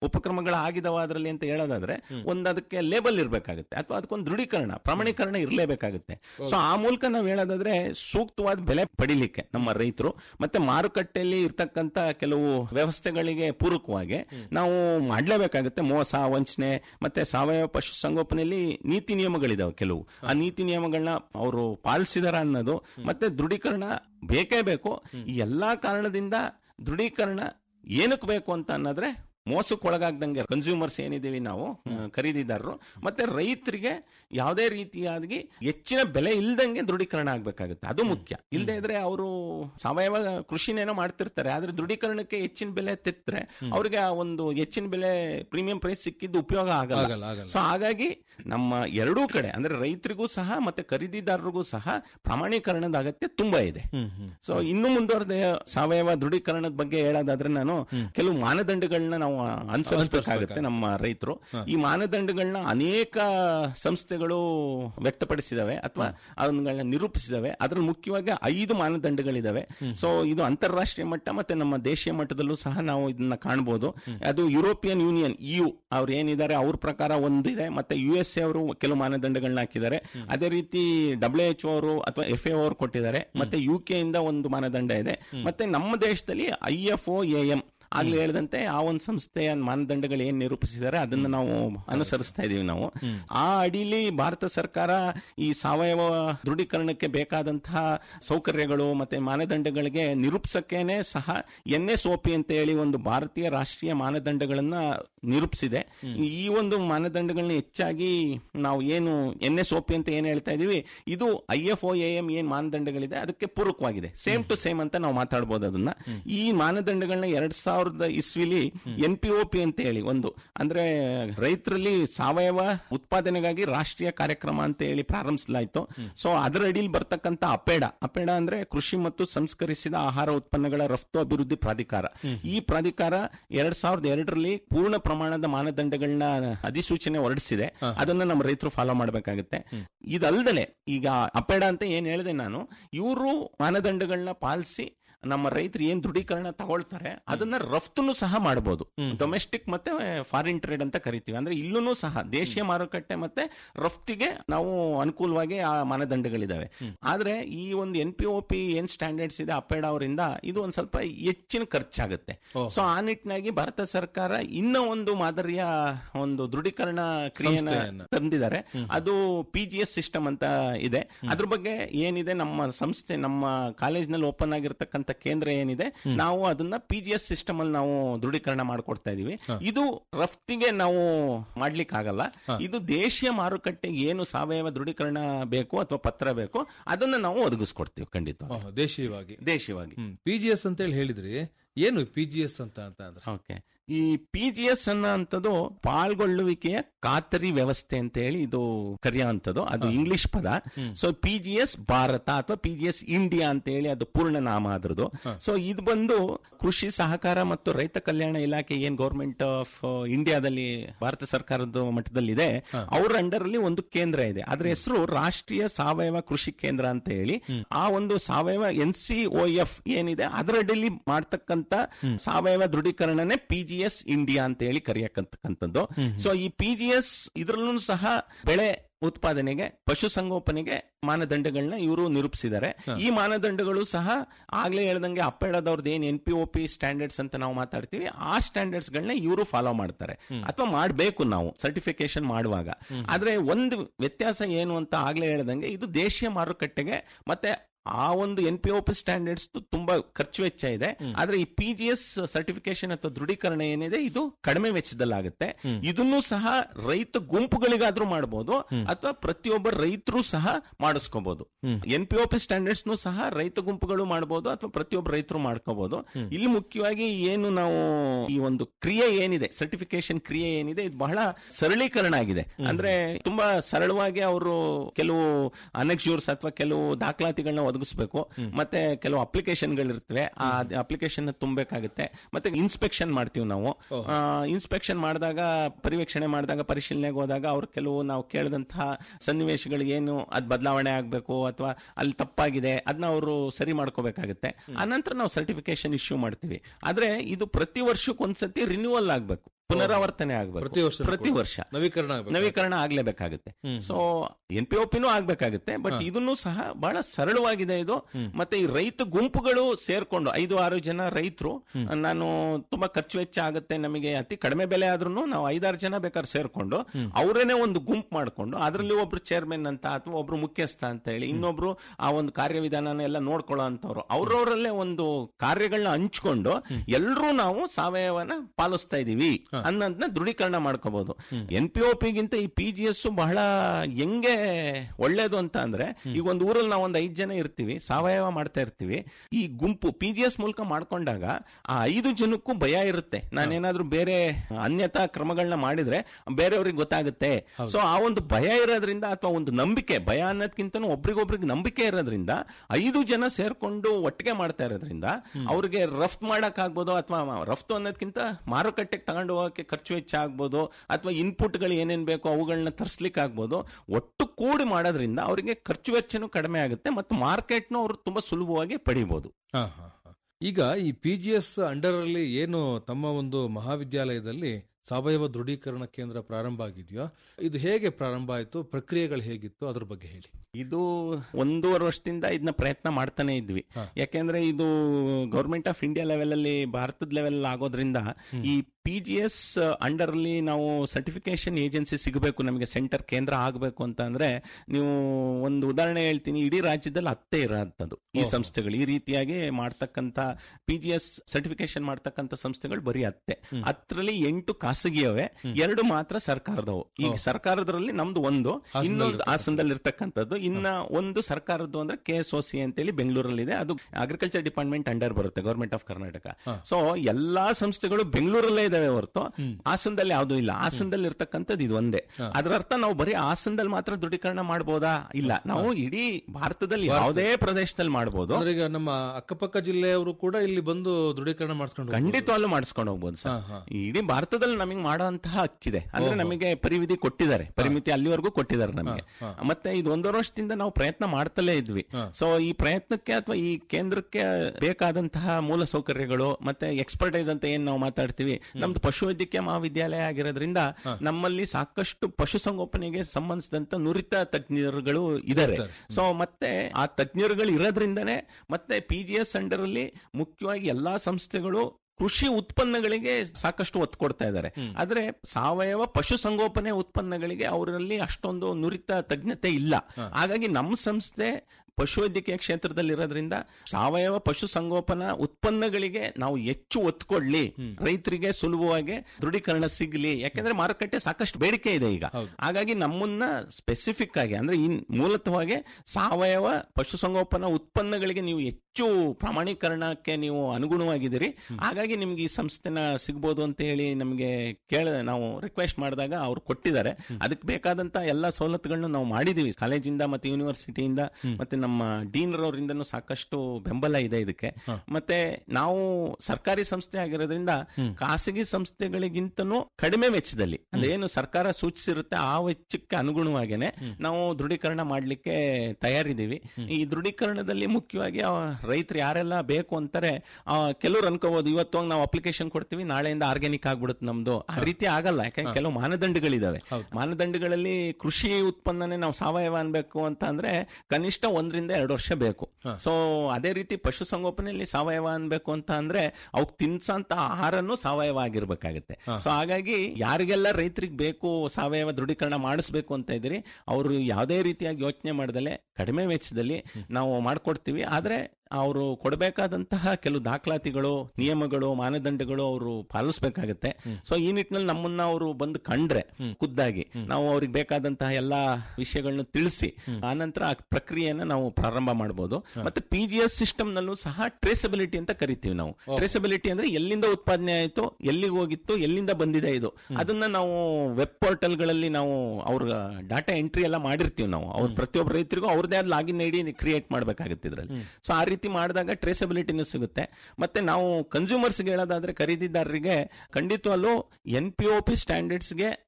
ಉಪಕ್ರಮಗಳು ಆಗಿದಾವ ಅದರಲ್ಲಿ ಅಂತ ಹೇಳೋದಾದ್ರೆ ಒಂದು ಅದಕ್ಕೆ ಲೇಬಲ್ ಇರಬೇಕಾಗುತ್ತೆ ಅಥವಾ ಅದಕ್ಕೊಂದು ದೃಢೀಕರಣ ಪ್ರಮಾಣೀಕರಣ ಇರಲೇಬೇಕಾಗುತ್ತೆ ಸೊ ಆ ಮೂಲಕ ನಾವು ಹೇಳೋದಾದ್ರೆ ಸೂಕ್ತವಾದ ಬೆಲೆ ಪಡಿಲಿಕ್ಕೆ ನಮ್ಮ ರೈತರು ಮತ್ತೆ ಮಾರುಕಟ್ಟೆಯಲ್ಲಿ ಇರ್ತಕ್ಕಂತ ಕೆಲವು ವ್ಯವಸ್ಥೆಗಳಿಗೆ ಪೂರಕವಾಗಿ ನಾವು ಮಾಡ್ಲೇಬೇಕಾಗುತ್ತೆ ಮೋಸ ವಂಚನೆ ಮತ್ತೆ ಸಾವಯವ ಪಶು ಸಂಗೋಪನೆಯಲ್ಲಿ ನೀತಿ ನಿಯಮಗಳಿದಾವೆ ಕೆಲವು ಆ ನೀತಿ ನಿಯಮಗಳನ್ನ ಅವರು ಪಾಲಿಸಿದಾರ ಅನ್ನೋದು ಮತ್ತೆ ದೃಢೀಕರಣ ಬೇಕೇ ಬೇಕು ಈ ಎಲ್ಲಾ ಕಾರಣದಿಂದ ದೃಢೀಕರಣ ಏನಕ್ಕೆ ಬೇಕು ಅಂತ ಅನ್ನೋದ್ರೆ ಮೋಸಕ್ಕೊಳಗಾಗ್ದಂಗೆ ಕನ್ಸ್ಯೂಮರ್ಸ್ ಏನಿದ್ದೀವಿ ನಾವು ಆ, ಖರೀದಿದಾರರು ಮತ್ತೆ ರೈತರಿಗೆ ಯಾವುದೇ ರೀತಿಯಾಗಿ ಹೆಚ್ಚಿನ ಬೆಲೆ ಇಲ್ದಂಗೆ ದೃಢೀಕರಣ ಆಗ್ಬೇಕಾಗುತ್ತೆ ಅದು ಮುಖ್ಯ ಇಲ್ಲದೆ ಇದ್ರೆ ಅವರು ಸಾವಯವ ಕೃಷಿನೇನೋ ಮಾಡ್ತಿರ್ತಾರೆ ಆದ್ರೆ ದೃಢೀಕರಣಕ್ಕೆ ಹೆಚ್ಚಿನ ಬೆಲೆ ತೆತ್ತರೆ ಅವ್ರಿಗೆ ಆ ಒಂದು ಹೆಚ್ಚಿನ ಬೆಲೆ ಪ್ರೀಮಿಯಂ ಪ್ರೈಸ್ ಸಿಕ್ಕಿದ್ದು ಉಪಯೋಗ ಆಗಲ್ಲ ಆಗಲ್ಲ ಆಗಲ್ಲ ಸೊ ಹಾಗಾಗಿ ನಮ್ಮ ಎರಡೂ ಕಡೆ ಅಂದ್ರೆ ರೈತರಿಗೂ ಸಹ ಮತ್ತೆ ಖರೀದಿದಾರರಿಗೂ ಸಹ ಪ್ರಮಾಣೀಕರಣದ ಅಗತ್ಯ ತುಂಬಾ ಇದೆ ಹ್ಮ್ ಹ್ಮ್ ಸೊ ಇನ್ನು ಮುಂದುವರೆದ ಸಾವಯವ ದೃಢೀಕರಣದ ಬಗ್ಗೆ ಹೇಳೋದಾದ್ರೆ ನಾನು ಕೆಲವು ಮಾನದಂಡಗಳನ್ನ ನಾವು ಅನುಸರಿಸಬೇಕಾಗುತ್ತೆ ನಮ್ಮ ರೈತರು ಈ ಮಾನದಂಡಗಳನ್ನ ಅನೇಕ ಸಂಸ್ಥೆಗಳು ವ್ಯಕ್ತಪಡಿಸಿದಾವೆ ಅಥವಾ ಅದನ್ನ ನಿರೂಪಿಸಿದಾವೆ ಅದ್ರಲ್ಲಿ ಮುಖ್ಯವಾಗಿ ಐದು ಮಾನದಂಡಗಳಿದಾವೆ ಸೊ ಇದು ಅಂತಾರಾಷ್ಟ್ರೀಯ ಮಟ್ಟ ಮತ್ತೆ ನಮ್ಮ ದೇಶೀಯ ಮಟ್ಟದಲ್ಲೂ ಸಹ ನಾವು ಇದನ್ನ ಕಾಣಬಹುದು ಅದು ಯುರೋಪಿಯನ್ ಯೂನಿಯನ್ ಯು ಅವ್ರು ಏನಿದ್ದಾರೆ ಅವ್ರ ಪ್ರಕಾರ ಒಂದಿದೆ ಮತ್ತೆ ಯು ಎಸ್ ಎ ಅವರು ಕೆಲವು ಮಾನದಂಡಗಳನ್ನ ಹಾಕಿದ್ದಾರೆ ಅದೇ ರೀತಿ ಡಬ್ಲ್ಯೂ ಎಚ್ ಅವರು ಅಥವಾ ಎಫ್ ಎ ಅವರು ಕೊಟ್ಟಿದ್ದಾರೆ ಮತ್ತೆ ಯು ಕೆ ಇಂದ ಒಂದು ಮಾನದಂಡ ಇದೆ ಮತ್ತೆ ನಮ್ಮ ದೇಶದಲ್ಲಿ I F O A M ಆಗ್ಲೇ ಹೇಳಿದಂತೆ ಆ ಒಂದು ಸಂಸ್ಥೆಯ ಮಾನದಂಡಗಳು ಏನ್ ನಿರೂಪಿಸಿದ್ದಾರೆ ಅದನ್ನ ನಾವು ಅನುಸರಿಸ್ತಾ ಇದೀವಿ ನಾವು ಆ ಅಡಿಲಿ ಭಾರತ ಸರ್ಕಾರ ಈ ಸಾವಯವ ದೃಢೀಕರಣಕ್ಕೆ ಬೇಕಾದಂತಹ ಸೌಕರ್ಯಗಳು ಮತ್ತೆ ಮಾನದಂಡಗಳಿಗೆ ನಿರೂಪಿಸಕ್ಕೇನೆ ಸಹ ಎನ್ ಎಸ್ ಒ ಪಿ ಅಂತ ಹೇಳಿ ಒಂದು ಭಾರತೀಯ ರಾಷ್ಟ್ರೀಯ ಮಾನದಂಡಗಳನ್ನ ನಿರೂಪಿಸಿದೆ ಈ ಒಂದು ಮಾನದಂಡಗಳನ್ನ ಹೆಚ್ಚಾಗಿ ನಾವು ಏನು ಎನ್ ಎಸ್ ಒ ಪಿ ಅಂತ ಏನ್ ಹೇಳ್ತಾ ಇದೀವಿ ಇದು ಐ ಎಫ್ ಒ ಎಂ ಏನ್ ಮಾನದಂಡಗಳಿದೆ ಅದಕ್ಕೆ ಪೂರಕವಾಗಿದೆ ಸೇಮ್ ಟು ಸೇಮ್ ಅಂತ ನಾವು ಮಾತಾಡಬಹುದು ಅದನ್ನ ಈ ಮಾನದಂಡಗಳನ್ನ ಎರಡ್ ಸಾವಿರದ ಇಸ್ವಿಲಿ ಎನ್ ಪಿ ಒ ಪಿ ಅಂತ ಹೇಳಿ ಒಂದು ಅಂದ್ರೆ ರೈತರಲ್ಲಿ ಸಾವಯವ ಉತ್ಪಾದನೆಗಾಗಿ ರಾಷ್ಟ್ರೀಯ ಕಾರ್ಯಕ್ರಮ ಅಂತ ಹೇಳಿ ಪ್ರಾರಂಭಿಸಲಾಯಿತು ಸೊ ಅದರ ಅಡಿಯಲ್ಲಿ ಬರ್ತಕ್ಕಂತ ಅಪೇಡ ಅಪೇಡ ಅಂದ್ರೆ ಕೃಷಿ ಮತ್ತು ಸಂಸ್ಕರಿಸಿದ ಆಹಾರ ಉತ್ಪನ್ನಗಳ ರಫ್ತು ಅಭಿವೃದ್ಧಿ ಪ್ರಾಧಿಕಾರ ಈ ಪ್ರಾಧಿಕಾರ ಎರಡ್ ಸಾವಿರದ ಎರಡರಲ್ಲಿ ಪೂರ್ಣ ಪ್ರಮಾಣದ ಮಾನದಂಡಗಳನ್ನ ಅಧಿಸೂಚನೆ ಹೊರಡಿಸಿದೆ ಅದನ್ನ ನಮ್ಮ ರೈತರು ಫಾಲೋ ಮಾಡಬೇಕಾಗುತ್ತೆ ಇದಲ್ದಲೆ ಈಗ ಅಪೇಡ ಅಂತ ಏನ್ ಹೇಳಿದೆ ನಾನು ಇವರು ಮಾನದಂಡಗಳನ್ನ ಪಾಲಿಸಿ ನಮ್ಮ ರೈತರು ಏನ್ ದೃಢೀಕರಣ ತಗೊಳ್ತಾರೆ ಅದನ್ನ ರಫ್ತುನು ಸಹ ಮಾಡಬಹುದು ಡೊಮೆಸ್ಟಿಕ್ ಮತ್ತೆ ಫಾರಿನ್ ಟ್ರೇಡ್ ಅಂತ ಕರಿತೀವಿ ಅಂದ್ರೆ ಇಲ್ಲೂ ಸಹ ದೇಶೀಯ ಮಾರುಕಟ್ಟೆ ಮತ್ತೆ ರಫ್ತಿಗೆ ನಾವು ಅನುಕೂಲವಾಗಿ ಆ ಮಾನದಂಡಗಳಿದಾವೆ ಆದ್ರೆ ಈ ಒಂದು ಎನ್ ಪಿ ಒ ಪಿ ಏನ್ ಸ್ಟ್ಯಾಂಡರ್ಡ್ಸ್ ಇದೆ ಅಪೇಡ ಅವರಿಂದ ಇದು ಒಂದ್ ಸ್ವಲ್ಪ ಹೆಚ್ಚಿನ ಖರ್ಚಾಗುತ್ತೆ ಸೊ ಆ ನಿಟ್ಟಿನಾಗಿ ಭಾರತ ಸರ್ಕಾರ ಇನ್ನೂ ಒಂದು ಮಾದರಿಯ ಒಂದು ದೃಢೀಕರಣ ಕ್ರಿಯೆನ ಸಂಸ್ಥೆಯನ್ನ. ತಂದಿದ್ದಾರೆ ಅದು ಪಿ ಜಿ ಎಸ್ ಸಿಸ್ಟಮ್ ಅಂತ ಇದೆ ಅದ್ರ ಬಗ್ಗೆ ಏನಿದೆ ನಮ್ಮ ಸಂಸ್ಥೆ ನಮ್ಮ ಕಾಲೇಜ್ನಲ್ಲಿ ಓಪನ್ ಆಗಿರ್ತಕ್ಕಂಥ ಕೇಂದ್ರ ಏನಿದೆ ನಾವು ಅದನ್ನ ಪಿ ಜಿ ಎಸ್ ಸಿಸ್ಟಮ್ ಅಲ್ಲಿ ನಾವು ದೃಢೀಕರಣ ಮಾಡ್ಕೊಡ್ತಾ ಇದೀವಿ ಇದು ರಫ್ತಿಗೆ ನಾವು ಮಾಡ್ಲಿಕ್ಕೆ ಆಗಲ್ಲ ಇದು ದೇಶೀಯ ಮಾರುಕಟ್ಟೆಗೆ ಏನು ಸಾವಯವ ದೃಢೀಕರಣ ಬೇಕು ಅಥವಾ ಪತ್ರ ಬೇಕು ಅದನ್ನ ನಾವು ಒದಗಿಸ್ಕೊಡ್ತೀವಿ ಖಂಡಿತ ಓಹ್, ದೇಶೀಯವಾಗಿ ದೇಶೀಯವಾಗಿ ಹ್ಮ್ ಪಿ ಜಿ ಎಸ್ ಅಂತ ಹೇಳಿ ಹೇಳಿದ್ರಿ ಏನು ಪಿ ಜಿ ಎಸ್ ಅಂತ ಅಂತ ಅಂದ್ರೆ ಓಕೆ ಈ ಪಿ ಜಿ ಎಸ್ ಅನ್ನೋ ಪಾಲ್ಗೊಳ್ಳುವಿಕೆಯ ಖಾತರಿ ವ್ಯವಸ್ಥೆ ಅಂತ ಹೇಳಿ ಇದು ಕರೆಯುವಂಥದ್ದು ಅದು ಇಂಗ್ಲಿಷ್ ಪದ so P G S Bharat ಅಥವಾ ಪಿ ಜಿ ಎಸ್ ಇಂಡಿಯಾ ಅಂತ ಹೇಳಿ ಅದು ಪೂರ್ಣ ನಾಮ ಅದ್ರದ್ದು ಸೊ ಇದು ಬಂದು ಕೃಷಿ ಸಹಕಾರ ಮತ್ತು ರೈತ ಕಲ್ಯಾಣ ಇಲಾಖೆ ಏನ್ ಗೌರ್ಮೆಂಟ್ ಆಫ್ ಇಂಡಿಯಾದಲ್ಲಿ ಭಾರತ ಸರ್ಕಾರದ ಮಟ್ಟದಲ್ಲಿದೆ ಅವ್ರ ಅಂಡರ್ ಅಲ್ಲಿ ಒಂದು ಕೇಂದ್ರ ಇದೆ ಅದ್ರ ಹೆಸರು ರಾಷ್ಟ್ರೀಯ ಸಾವಯವ ಕೃಷಿ ಕೇಂದ್ರ ಅಂತ ಹೇಳಿ ಆ ಒಂದು ಸಾವಯವ ಎನ್ ಸಿ ಒ ಎಫ್ ಏನಿದೆ ಅದರ ಅಡಿಯಲ್ಲಿ ಮಾಡ್ತಕ್ಕಂತ ಸಾವಯವ ದೃಢೀಕರಣನೇ ಪಿ ಜಿ ಎಸ್ ಇಂಡಿಯಾ ಅಂತ ಹೇಳಿ ಕರೆಯಕ್ಕಂತಕ್ಕಂಥದ್ದು ಸೊ ಈ ಪಿ ಜಿ ಎಸ್ ಇದ್ರಲ್ಲೂ ಸಹ ಬೆಳೆ ಉತ್ಪಾದನೆಗೆ ಪಶುಸಂಗೋಪನೆಗೆ ಮಾನದಂಡಗಳನ್ನ ಇವರು ನಿರೂಪಿಸಿದ್ದಾರೆ ಈ ಮಾನದಂಡಗಳು ಸಹ ಆಗ್ಲೇ ಹೇಳ್ದಂಗೆ ಅಪ್ಪೇಳದವ್ರದ್ದು ಏನ್ N P O P standards ಅಂತ ನಾವು ಮಾತಾಡ್ತೀವಿ ಆ ಸ್ಟ್ಯಾಂಡರ್ಡ್ಸ್ ಗಳನ್ನ ಇವರು ಫಾಲೋ ಮಾಡ್ತಾರೆ ಅಥವಾ ಮಾಡಬೇಕು ನಾವು ಸರ್ಟಿಫಿಕೇಶನ್ ಮಾಡುವಾಗ ಆದ್ರೆ ಒಂದು ವ್ಯತ್ಯಾಸ ಏನು ಅಂತ ಆಗ್ಲೇ ಹೇಳ್ದಂಗೆ ಇದು ದೇಶೀಯ ಮಾರುಕಟ್ಟೆಗೆ ಮತ್ತೆ ಆ ಒಂದು N P O P standards ತುಂಬಾ ಖರ್ಚು ವೆಚ್ಚ ಇದೆ ಆದ್ರೆ ಈ ಪಿ ಜಿ ಎಸ್ ಸರ್ಟಿಫಿಕೇಶನ್ ಅಥವಾ ದೃಢೀಕರಣ ಏನಿದೆ ಇದು ಕಡಿಮೆ ವೆಚ್ಚದಲ್ಲಾಗುತ್ತೆ ಇದನ್ನು ಸಹ ರೈತ ಗುಂಪುಗಳಿಗಾದ್ರೂ ಮಾಡಬಹುದು ಅಥವಾ ಪ್ರತಿಯೊಬ್ಬ ರೈತರು ಸಹ ಮಾಡಿಸ್ಕೋಬಹುದು N P O P standards ಸಹ ರೈತ ಗುಂಪುಗಳು ಮಾಡಬಹುದು ಅಥವಾ ಪ್ರತಿಯೊಬ್ಬ ರೈತರು ಮಾಡ್ಕೋಬಹುದು ಇಲ್ಲಿ ಮುಖ್ಯವಾಗಿ ಏನು ನಾವು ಈ ಒಂದು ಕ್ರಿಯೆ ಏನಿದೆ ಸರ್ಟಿಫಿಕೇಶನ್ ಕ್ರಿಯೆ ಏನಿದೆ ಇದು ಬಹಳ ಸರಳೀಕರಣ ಆಗಿದೆ ಅಂದ್ರೆ ತುಂಬಾ ಸರಳವಾಗಿ ಅವರು ಕೆಲವು ಅನೆಕ್ಸ್ಯೂರ್ಸ್ ಅಥವಾ ಕೆಲವು ದಾಖಲಾತಿಗಳನ್ನ ಒದಗಿಸ್ಬೇಕು ಮತ್ತೆ ಕೆಲವು ಅಪ್ಲಿಕೇಶನ್ಗಳು ಇರ್ತವೆ ಆ ಅಪ್ಲಿಕೇಶನ್ ತುಂಬಬೇಕಾಗುತ್ತೆ ಮತ್ತೆ ಇನ್ಸ್ಪೆಕ್ಷನ್ ಮಾಡ್ತೀವಿ ನಾವು ಇನ್ಸ್ಪೆಕ್ಷನ್ ಮಾಡಿದಾಗ ಪರಿವೀಕ್ಷಣೆ ಮಾಡಿದಾಗ ಪರಿಶೀಲನೆಗೆ ಹೋದಾಗ ಅವ್ರು ಕೆಲವು ನಾವು ಕೇಳಿದಂತಹ ಸನ್ನಿವೇಶಗಳು ಏನು ಅದ್ ಬದಲಾವಣೆ ಆಗ್ಬೇಕು ಅಥವಾ ಅಲ್ಲಿ ತಪ್ಪಾಗಿದೆ ಅದನ್ನ ಅವರು ಸರಿ ಮಾಡ್ಕೋಬೇಕಾಗುತ್ತೆ ಆನಂತರ ನಾವು ಸರ್ಟಿಫಿಕೇಶನ್ ಇಶ್ಯೂ ಮಾಡ್ತೀವಿ ಆದ್ರೆ ಇದು ಪ್ರತಿ ವರ್ಷಕ್ಕೆ ಒಂದ್ಸತಿ ರಿನ್ಯೂವಲ್ ಆಗ್ಬೇಕು ಪುನರಾವರ್ತನೆ ಆಗ್ಬೇಕು ಪ್ರತಿ ವರ್ಷ ಪ್ರತಿ ವರ್ಷ ನವೀಕರಣ ಆಗ್ಬೇಕು. ನವೀಕರಣ ಆಗ್ಲೇಬೇಕಾಗುತ್ತೆ ಹ್ಮ್. ಸೊ ಎನ್ ಪಿ ಪಿನೂ ಆಗ್ಬೇಕಾಗುತ್ತೆ ಬಟ್ ಇದನ್ನು ಸಹ ಬಹಳ ಸರಳವಾಗಿದೆ ಇದು ಮತ್ತೆ ಈ ರೈತ ಗುಂಪುಗಳು ಸೇರ್ಕೊಂಡು ಐದು ಆರು ಜನ ರೈತರು ನಾನು ತುಂಬಾ ಖರ್ಚು ವೆಚ್ಚ ಆಗುತ್ತೆ ನಮಗೆ ಅತಿ ಕಡಿಮೆ ಬೆಲೆ ಆದ್ರೂ ನಾವು ಐದಾರು ಜನ ಬೇಕಾದ್ರೆ ಸೇರ್ಕೊಂಡು ಅವರೇನೆ ಒಂದು ಗುಂಪು ಮಾಡ್ಕೊಂಡು ಅದರಲ್ಲಿ ಒಬ್ರು ಚೇರ್ಮನ್ ಅಂತ ಅಥವಾ ಒಬ್ರು ಮುಖ್ಯಸ್ಥ ಅಂತ ಹೇಳಿ ಇನ್ನೊಬ್ರು ಆ ಒಂದು ಕಾರ್ಯವಿಧಾನ ಎಲ್ಲ ನೋಡ್ಕೊಳ್ಳೋ ಅಂತವ್ರು ಅವ್ರವರಲ್ಲೇ ಒಂದು ಕಾರ್ಯಗಳನ್ನ ಹಂಚ್ಕೊಂಡು ಎಲ್ಲರೂ ನಾವು ಸಾವಯವನ ಪಾಲಿಸ್ತಾ ಇದೀವಿ ಅನ್ನೋದನ್ನ ದೃಢೀಕರಣ ಮಾಡ್ಕೋಬಹುದು ಎನ್ ಪಿ ಗಿಂತ ಈ ಪಿ ಜಿ ಎಸ್ ಬಹಳ ಹೆಂಗೆ ಒಳ್ಳೇದು ಅಂತ ಅಂದ್ರೆ ಈಗ ಒಂದು ಊರಲ್ಲಿ ನಾವು ಒಂದು ಐದು ಜನ ಇರ್ತೀವಿ ಸಾವಯವ ಮಾಡ್ತಾ ಇರ್ತೀವಿ ಈ ಗುಂಪು ಪಿ ಜಿ ಎಸ್ ಮೂಲಕ ಮಾಡ್ಕೊಂಡಾಗ ಆ ಐದು ಜನಕ್ಕೂ ಭಯ ಇರುತ್ತೆ ನಾನೇನಾದ್ರೂ ಬೇರೆ ಅನ್ಯತಾ ಕ್ರಮಗಳನ್ನ ಮಾಡಿದ್ರೆ ಬೇರೆಯವ್ರಿಗೆ ಗೊತ್ತಾಗುತ್ತೆ ಸೊ ಆ ಒಂದು ಭಯ ಇರೋದ್ರಿಂದ ಅಥವಾ ಒಂದು ನಂಬಿಕೆ ಭಯ ಅನ್ನೋದ್ಕಿಂತ ಒಬ್ರಿಗೊಬ್ರಿಗೆ ನಂಬಿಕೆ ಇರೋದ್ರಿಂದ ಐದು ಜನ ಸೇರ್ಕೊಂಡು ಒಟ್ಟಿಗೆ ಮಾಡ್ತಾ ಇರೋದ್ರಿಂದ ಅವ್ರಿಗೆ ರಫ್ತು ಮಾಡಕ್ ಆಗ್ಬೋದು ಅಥವಾ ರಫ್ತು ಅನ್ನೋದ್ಕಿಂತ ಮಾರುಕಟ್ಟೆಗೆ ತಗೊಂಡು ಹೋಗಕ್ಕೆ ಖರ್ಚು ವೆಚ್ಚ ಆಗ್ಬೋದು ಅಥವಾ ಇನ್ಪುಟ್ಗಳು ಏನೇನ್ ಬೇಕೋ ಅವುಗಳನ್ನ ತರಿಸ್ಲಿಕ್ಕೆ ಆಗ್ಬೋದು ಒಟ್ಟು ಕೂಡಿ ಮಾಡೋದ್ರಿಂದ ಅವರಿಗೆ ಖರ್ಚು ವೆಚ್ಚನೂ ಕಡಿಮೆ ಆಗುತ್ತೆ ಮತ್ತು ಮಾರ್ಕೆಟ್ನು ಅವರು ತುಂಬಾ ಸುಲಭವಾಗಿ ಪಡಿಬಹುದು ಹಾ, ಹಾ, ಹಾ. ಈಗ ಈ ಪಿ ಜಿ ಎಸ್ ಅಂಡರ್ ಅಲ್ಲಿ ಏನು ತಮ್ಮ ಒಂದು ಮಹಾವಿದ್ಯಾಲಯದಲ್ಲಿ ಸಾವಯವ ದೃಢೀಕರಣ ಕೇಂದ್ರ ಪ್ರಾರಂಭ ಆಗಿದೆಯೋ ಇದು ಹೇಗೆ ಪ್ರಾರಂಭ ಆಯಿತು ಪ್ರಕ್ರಿಯೆಗಳು ಹೇಗಿತ್ತು ಅದ್ರ ಬಗ್ಗೆ ಹೇಳಿ ಇದು ಒಂದೂವರೆ ವರ್ಷದಿಂದ ಇದನ್ನ ಪ್ರಯತ್ನ ಮಾಡ್ತಾನೆ ಇದ್ವಿ ಯಾಕೆಂದ್ರೆ ಇದು ಗೌರ್ಮೆಂಟ್ ಆಫ್ ಇಂಡಿಯಾ ಲೆವೆಲ್ ಅಲ್ಲಿ ಭಾರತದ ಲೆವೆಲ್ ಆಗೋದ್ರಿಂದ ಈ ಪಿ ಜಿ ಎಸ್ ಅಂಡರ್ ಅಲ್ಲಿ ನಾವು ಸರ್ಟಿಫಿಕೇಶನ್ ಏಜೆನ್ಸಿ ಸಿಗಬೇಕು ನಮಗೆ ಸೆಂಟರ್ ಕೇಂದ್ರ ಆಗಬೇಕು ಅಂತ ಅಂದ್ರೆ ನೀವು ಒಂದು ಉದಾಹರಣೆ ಹೇಳ್ತೀನಿ ಇಡೀ ರಾಜ್ಯದಲ್ಲಿ ಹತ್ತೇ ಇರೋಂಥದ್ದು ಈ ಸಂಸ್ಥೆಗಳು ಈ ರೀತಿಯಾಗಿ ಮಾಡ್ತಕ್ಕಂತ ಪಿ ಜಿ ಎಸ್ ಸರ್ಟಿಫಿಕೇಶನ್ ಮಾಡ್ತಕ್ಕಂತ ಸಂಸ್ಥೆಗಳು ಬರೀ ಹತ್ತೆ ಹತ್ತರಲ್ಲಿ ಎಂಟು ಖಾಸಗಿಯವೆ ಎರಡು ಮಾತ್ರ ಸರ್ಕಾರದವು ಈಗ ಸರ್ಕಾರದಲ್ಲಿ ನಮ್ದು ಒಂದು ಇನ್ನೊಂದು ಹಾಸನದಲ್ಲಿ ಇರ್ತಕ್ಕಂಥದ್ದು ಇನ್ನ ಒಂದು ಸರ್ಕಾರದ್ದು ಅಂದ್ರೆ ಕೆ ಎಸ್ ಒ ಸಿ ಅಂತೇಳಿ ಬೆಂಗಳೂರಲ್ಲಿದೆ ಅದು ಅಗ್ರಿಕಲ್ಚರ್ ಡಿಪಾರ್ಟ್ಮೆಂಟ್ ಅಂಡರ್ ಬರುತ್ತೆ ಗೌರ್ಮೆಂಟ್ ಆಫ್ ಕರ್ನಾಟಕ ಸೊ ಎಲ್ಲಾ ಸಂಸ್ಥೆಗಳು ಬೆಂಗಳೂರಲ್ಲೇ ಇದಾವೆ ಹೊರತು ಹಾಸನದಲ್ಲಿ ಯಾವ್ದು ಇಲ್ಲ ಹಾಸನದಲ್ಲಿ ಇರ್ತಕ್ಕಂಥದ್ದು ಇದು ಒಂದೇ ಅದರ ಅರ್ಥ ನಾವು ಬರೀ ಹಾಸನದಲ್ಲಿ ಮಾತ್ರ ದೃಢೀಕರಣ ಮಾಡಬಹುದಾ ಇಲ್ಲ ನಾವು ಇಡೀ ಭಾರತದಲ್ಲಿ ಯಾವುದೇ ಪ್ರದೇಶದಲ್ಲಿ ಮಾಡಬಹುದು ಅಂದ್ರೆ ಈಗ ನಮ್ಮ ಅಕ್ಕಪಕ್ಕ ಜಿಲ್ಲೆಯವರು ಕೂಡ ಇಲ್ಲಿ ಬಂದು ದೃಢೀಕರಣ ಮಾಡಿಸ್ಕೊಂಡು ಹೋಗ್ಬೋದು. ಖಂಡಿತವಾಗ್ಲೂ ಮಾಡಿಸ್ಕೊಂಡು ಹೋಗ್ಬೋದು ಸರ್ ಹಾ, ಹಾ. ಇಡೀ ಭಾರತದಲ್ಲಿ ನಮಗೆ ಮಾಡುವಂತಹ ಹಕ್ಕಿದೆ ಅಂದ್ರೆ ನಮಗೆ ಪರಿಮಿತಿ ಕೊಟ್ಟಿದ್ದಾರೆ ಪರಿಮಿತಿ ಅಲ್ಲಿವರೆಗೂ ಕೊಟ್ಟಿದ್ದಾರೆ ನಮಗೆ ಮತ್ತೆ ಇದು ಒಂದೂವರೆ ವರ್ಷದಿಂದ ನಾವು ಪ್ರಯತ್ನ ಮಾಡ್ತಲೇ ಇದ್ವಿ ಸೊ ಈ ಪ್ರಯತ್ನಕ್ಕೆ ಅಥವಾ ಈ ಕೇಂದ್ರಕ್ಕೆ ಬೇಕಾದಂತಹ ಮೂಲ ಸೌಕರ್ಯಗಳು ಮತ್ತೆ ಎಕ್ಸ್ಪರ್ಟೈಸ್ ಅಂತ ಏನ್ ನಾವು ಮಾತಾಡ್ತೀವಿ ನಮ್ದು ಪಶುವೈದ್ಯಕೀಯ ಮಹಾವಿದ್ಯಾಲಯ ಆಗಿರೋದ್ರಿಂದ ನಮ್ಮಲ್ಲಿ ಸಾಕಷ್ಟು ಪಶುಸಂಗೋಪನೆಗೆ ಸಂಬಂಧಿಸಿದಂತ ನುರಿತ ತಜ್ಞರುಗಳು ಇದ್ದಾರೆ ಸೊ ಮತ್ತೆ ಆ ತಜ್ಞರುಗಳು ಇರೋದ್ರಿಂದನೇ ಮತ್ತೆ ಪಿ ಜಿ ಎಸ್ ಅಂಡರ್ ಅಲ್ಲಿ ಮುಖ್ಯವಾಗಿ ಎಲ್ಲಾ ಸಂಸ್ಥೆಗಳು ಕೃಷಿ ಉತ್ಪನ್ನಗಳಿಗೆ ಸಾಕಷ್ಟು ಒತ್ತು ಕೊಡ್ತಾ ಇದ್ದಾರೆ ಆದ್ರೆ ಸಾವಯವ ಪಶುಸಂಗೋಪನೆ ಉತ್ಪನ್ನಗಳಿಗೆ ಅವರಲ್ಲಿ ಅಷ್ಟೊಂದು ನುರಿತ ತಜ್ಞತೆ ಇಲ್ಲ ಹಾಗಾಗಿ ನಮ್ಮ ಸಂಸ್ಥೆ ಪಶುವೈದ್ಯಕೀಯ ಕ್ಷೇತ್ರದಲ್ಲಿ ಇರೋದ್ರಿಂದ ಸಾವಯವ ಪಶುಸಂಗೋಪನಾ ಉತ್ಪನ್ನಗಳಿಗೆ ನಾವು ಹೆಚ್ಚು ಒತ್ತು ಕೊಡ್ಲಿ ರೈತರಿಗೆ ಸುಲಭವಾಗಿ ದೃಢೀಕರಣ ಸಿಗ್ಲಿ ಯಾಕಂದ್ರೆ ಮಾರುಕಟ್ಟೆ ಸಾಕಷ್ಟು ಬೇಡಿಕೆ ಇದೆ ಈಗ ಹಾಗಾಗಿ ನಮ್ಮನ್ನ ಸ್ಪೆಸಿಫಿಕ್ ಆಗಿ ಅಂದ್ರೆ ಇನ್ ಮೂಲತವಾಗಿ ಸಾವಯವ ಪಶುಸಂಗೋಪನಾ ಉತ್ಪನ್ನಗಳಿಗೆ ನೀವು ಹೆಚ್ಚು ಪ್ರಾಮಾಣೀಕರಣಕ್ಕೆ ನೀವು ಅನುಗುಣವಾಗಿದ್ದೀರಿ ಹಾಗಾಗಿ ನಿಮ್ಗೆ ಈ ಸಂಸ್ಥೆನ ಸಿಗ್ಬೋದು ಅಂತ ಹೇಳಿ ನಮಗೆ ಕೇಳ ನಾವು ರಿಕ್ವೆಸ್ಟ್ ಮಾಡಿದಾಗ ಅವ್ರು ಕೊಟ್ಟಿದ್ದಾರೆ ಅದಕ್ಕೆ ಬೇಕಾದಂತ ಎಲ್ಲಾ ಸವಲತ್ತುಗಳನ್ನು ನಾವು ಮಾಡಿದೀವಿ ಕಾಲೇಜಿಂದ ಮತ್ತೆ ಯೂನಿವರ್ಸಿಟಿಯಿಂದ ಮತ್ತೆ ನಮ್ಮ ಡೀನರವರಿಂದನೂ ಸಾಕಷ್ಟು ಬೆಂಬಲ ಇದೆ ಇದಕ್ಕೆ ಮತ್ತೆ ನಾವು ಸರ್ಕಾರಿ ಸಂಸ್ಥೆ ಆಗಿರೋದ್ರಿಂದ ಖಾಸಗಿ ಸಂಸ್ಥೆಗಳಿಗಿಂತನೂ ಕಡಿಮೆ ವೆಚ್ಚದಲ್ಲಿ ಅಂದ್ರೆ ಏನು ಸರ್ಕಾರ ಸೂಚಿಸಿರುತ್ತೆ ಆ ವೆಚ್ಚಕ್ಕೆ ಅನುಗುಣವಾಗೇನೆ ನಾವು ದೃಢೀಕರಣ ಮಾಡ್ಲಿಕ್ಕೆ ತಯಾರಿದ್ದೀವಿ ಈ ದೃಢೀಕರಣದಲ್ಲಿ ಮುಖ್ಯವಾಗಿ ರೈತರು ಯಾರೆಲ್ಲ ಬೇಕು ಅಂತಾರೆ ಆ, ಕೆಲವ್ರು ಅನ್ಕೋಬಹುದು ಇವತ್ತು ಹೋಗಿ ನಾವು ಅಪ್ಲಿಕೇಶನ್ ಕೊಡ್ತೀವಿ ನಾಳೆಯಿಂದ ಆರ್ಗ್ಯಾನಿಕ್ ಆಗ್ಬಿಡುತ್ತೆ ನಮ್ದು ಆ ರೀತಿ ಆಗಲ್ಲ ಯಾಕಂದ್ರೆ ಕೆಲವು ಮಾನದಂಡಗಳಿದಾವೆ ಮಾನದಂಡಗಳಲ್ಲಿ ಕೃಷಿ ಉತ್ಪನ್ನನೇ ನಾವು ಸಾವಯವ ಅನ್ಬೇಕು ಅಂತ ಅಂದ್ರೆ ಕನಿಷ್ಠ ಒಂದರಿಂದ ಎರಡು ವರ್ಷ ಬೇಕು ಸೊ ಅದೇ ರೀತಿ ಪಶುಸಂಗೋಪನೆಯಲ್ಲಿ ಸಾವಯವ ಅನ್ಬೇಕು ಅಂತ ಅಂದ್ರೆ ಅವಕ್ ತಿನ್ಸಂತ ಆಹಾರನು ಸಾವಯವ ಆಗಿರ್ಬೇಕಾಗತ್ತೆ ಸೊ ಹಾಗಾಗಿ ಯಾರಿಗೆಲ್ಲ ರೈತರಿಗೆ ಬೇಕು ಸಾವಯವ ದೃಢೀಕರಣ ಮಾಡಿಸ್ಬೇಕು ಅಂತ ಇದ್ರಿ ಅವರು ಯಾವುದೇ ರೀತಿಯಾಗಿ ಯೋಚನೆ ಮಾಡ್ದಲೆ ಕಡಿಮೆ ವೆಚ್ಚದಲ್ಲಿ ನಾವು ಮಾಡ್ಕೊಡ್ತೀವಿ ಆದ್ರೆ ಅವರು ಕೊಡಬೇಕಾದಂತಹ ಕೆಲವು ದಾಖಲಾತಿಗಳು ನಿಯಮಗಳು ಮಾನದಂಡಗಳು ಅವರು ಪಾಲಿಸಬೇಕಾಗತ್ತೆ ಸೊ ಈ ನಿಟ್ಟಿನಲ್ಲಿ ನಮ್ಮನ್ನ ಅವರು ಬಂದು ಕಂಡ್ರೆ ಖುದ್ದಾಗಿ ನಾವು ಅವ್ರಿಗೆ ಬೇಕಾದಂತಹ ಎಲ್ಲಾ ವಿಷಯಗಳನ್ನ ತಿಳಿಸಿ ಆನಂತರ ಆ ಪ್ರಕ್ರಿಯೆಯನ್ನ ನಾವು ಪ್ರಾರಂಭ ಮಾಡಬಹುದು ಮತ್ತೆ ಪಿ ಜಿ ಎಸ್ ಸಿಸ್ಟಮ್ ನಲ್ಲೂ ಸಹ ಟ್ರೇಸಬಿಲಿಟಿ ಅಂತ ಕರಿತೀವಿ ನಾವು ಟ್ರೇಸಬಿಲಿಟಿ ಅಂದ್ರೆ ಎಲ್ಲಿಂದ ಉತ್ಪಾದನೆ ಆಯ್ತು ಎಲ್ಲಿಗೆ ಹೋಗಿತ್ತು ಎಲ್ಲಿಂದ ಬಂದಿದೆ ಇದು ಅದನ್ನ ನಾವು ವೆಬ್ ಪೋರ್ಟಲ್ ಗಳಲ್ಲಿ ನಾವು ಅವ್ರ ಡಾಟಾ ಎಂಟ್ರಿ ಎಲ್ಲ ಮಾಡಿರ್ತೀವಿ ನಾವು ಅವ್ರ ಪ್ರತಿಯೊಬ್ಬ ರೈತರಿಗೂ ಅವ್ರದೇ ಆದ ಲಾಗಿನ್ ಐಡಿ ಕ್ರಿಯೇಟ್ ಮಾಡಬೇಕಾಗುತ್ತೆ ಇದ್ರಲ್ಲಿ ಸೊ ಆ ರೀತಿ ಮಾಡಿದಾಗ ಟ್ರೇಸಬಿಲಿಟಿನೂ ಸಿಗುತ್ತೆ ಮತ್ತೆ ನಾವು ಕನ್ಸ್ಯೂಮರ್ಸ್ಗೆ ಹೇಳೋದಾದ್ರೆ ಖರೀದಿದಾರರಿಗೆ ಖಂಡಿತವಲ್ಲೂ ಎನ್ ಪಿ ಒ ಪಿ ಸ್ಟ್ಯಾಂಡರ್ಡ್ಸ್ಗೆ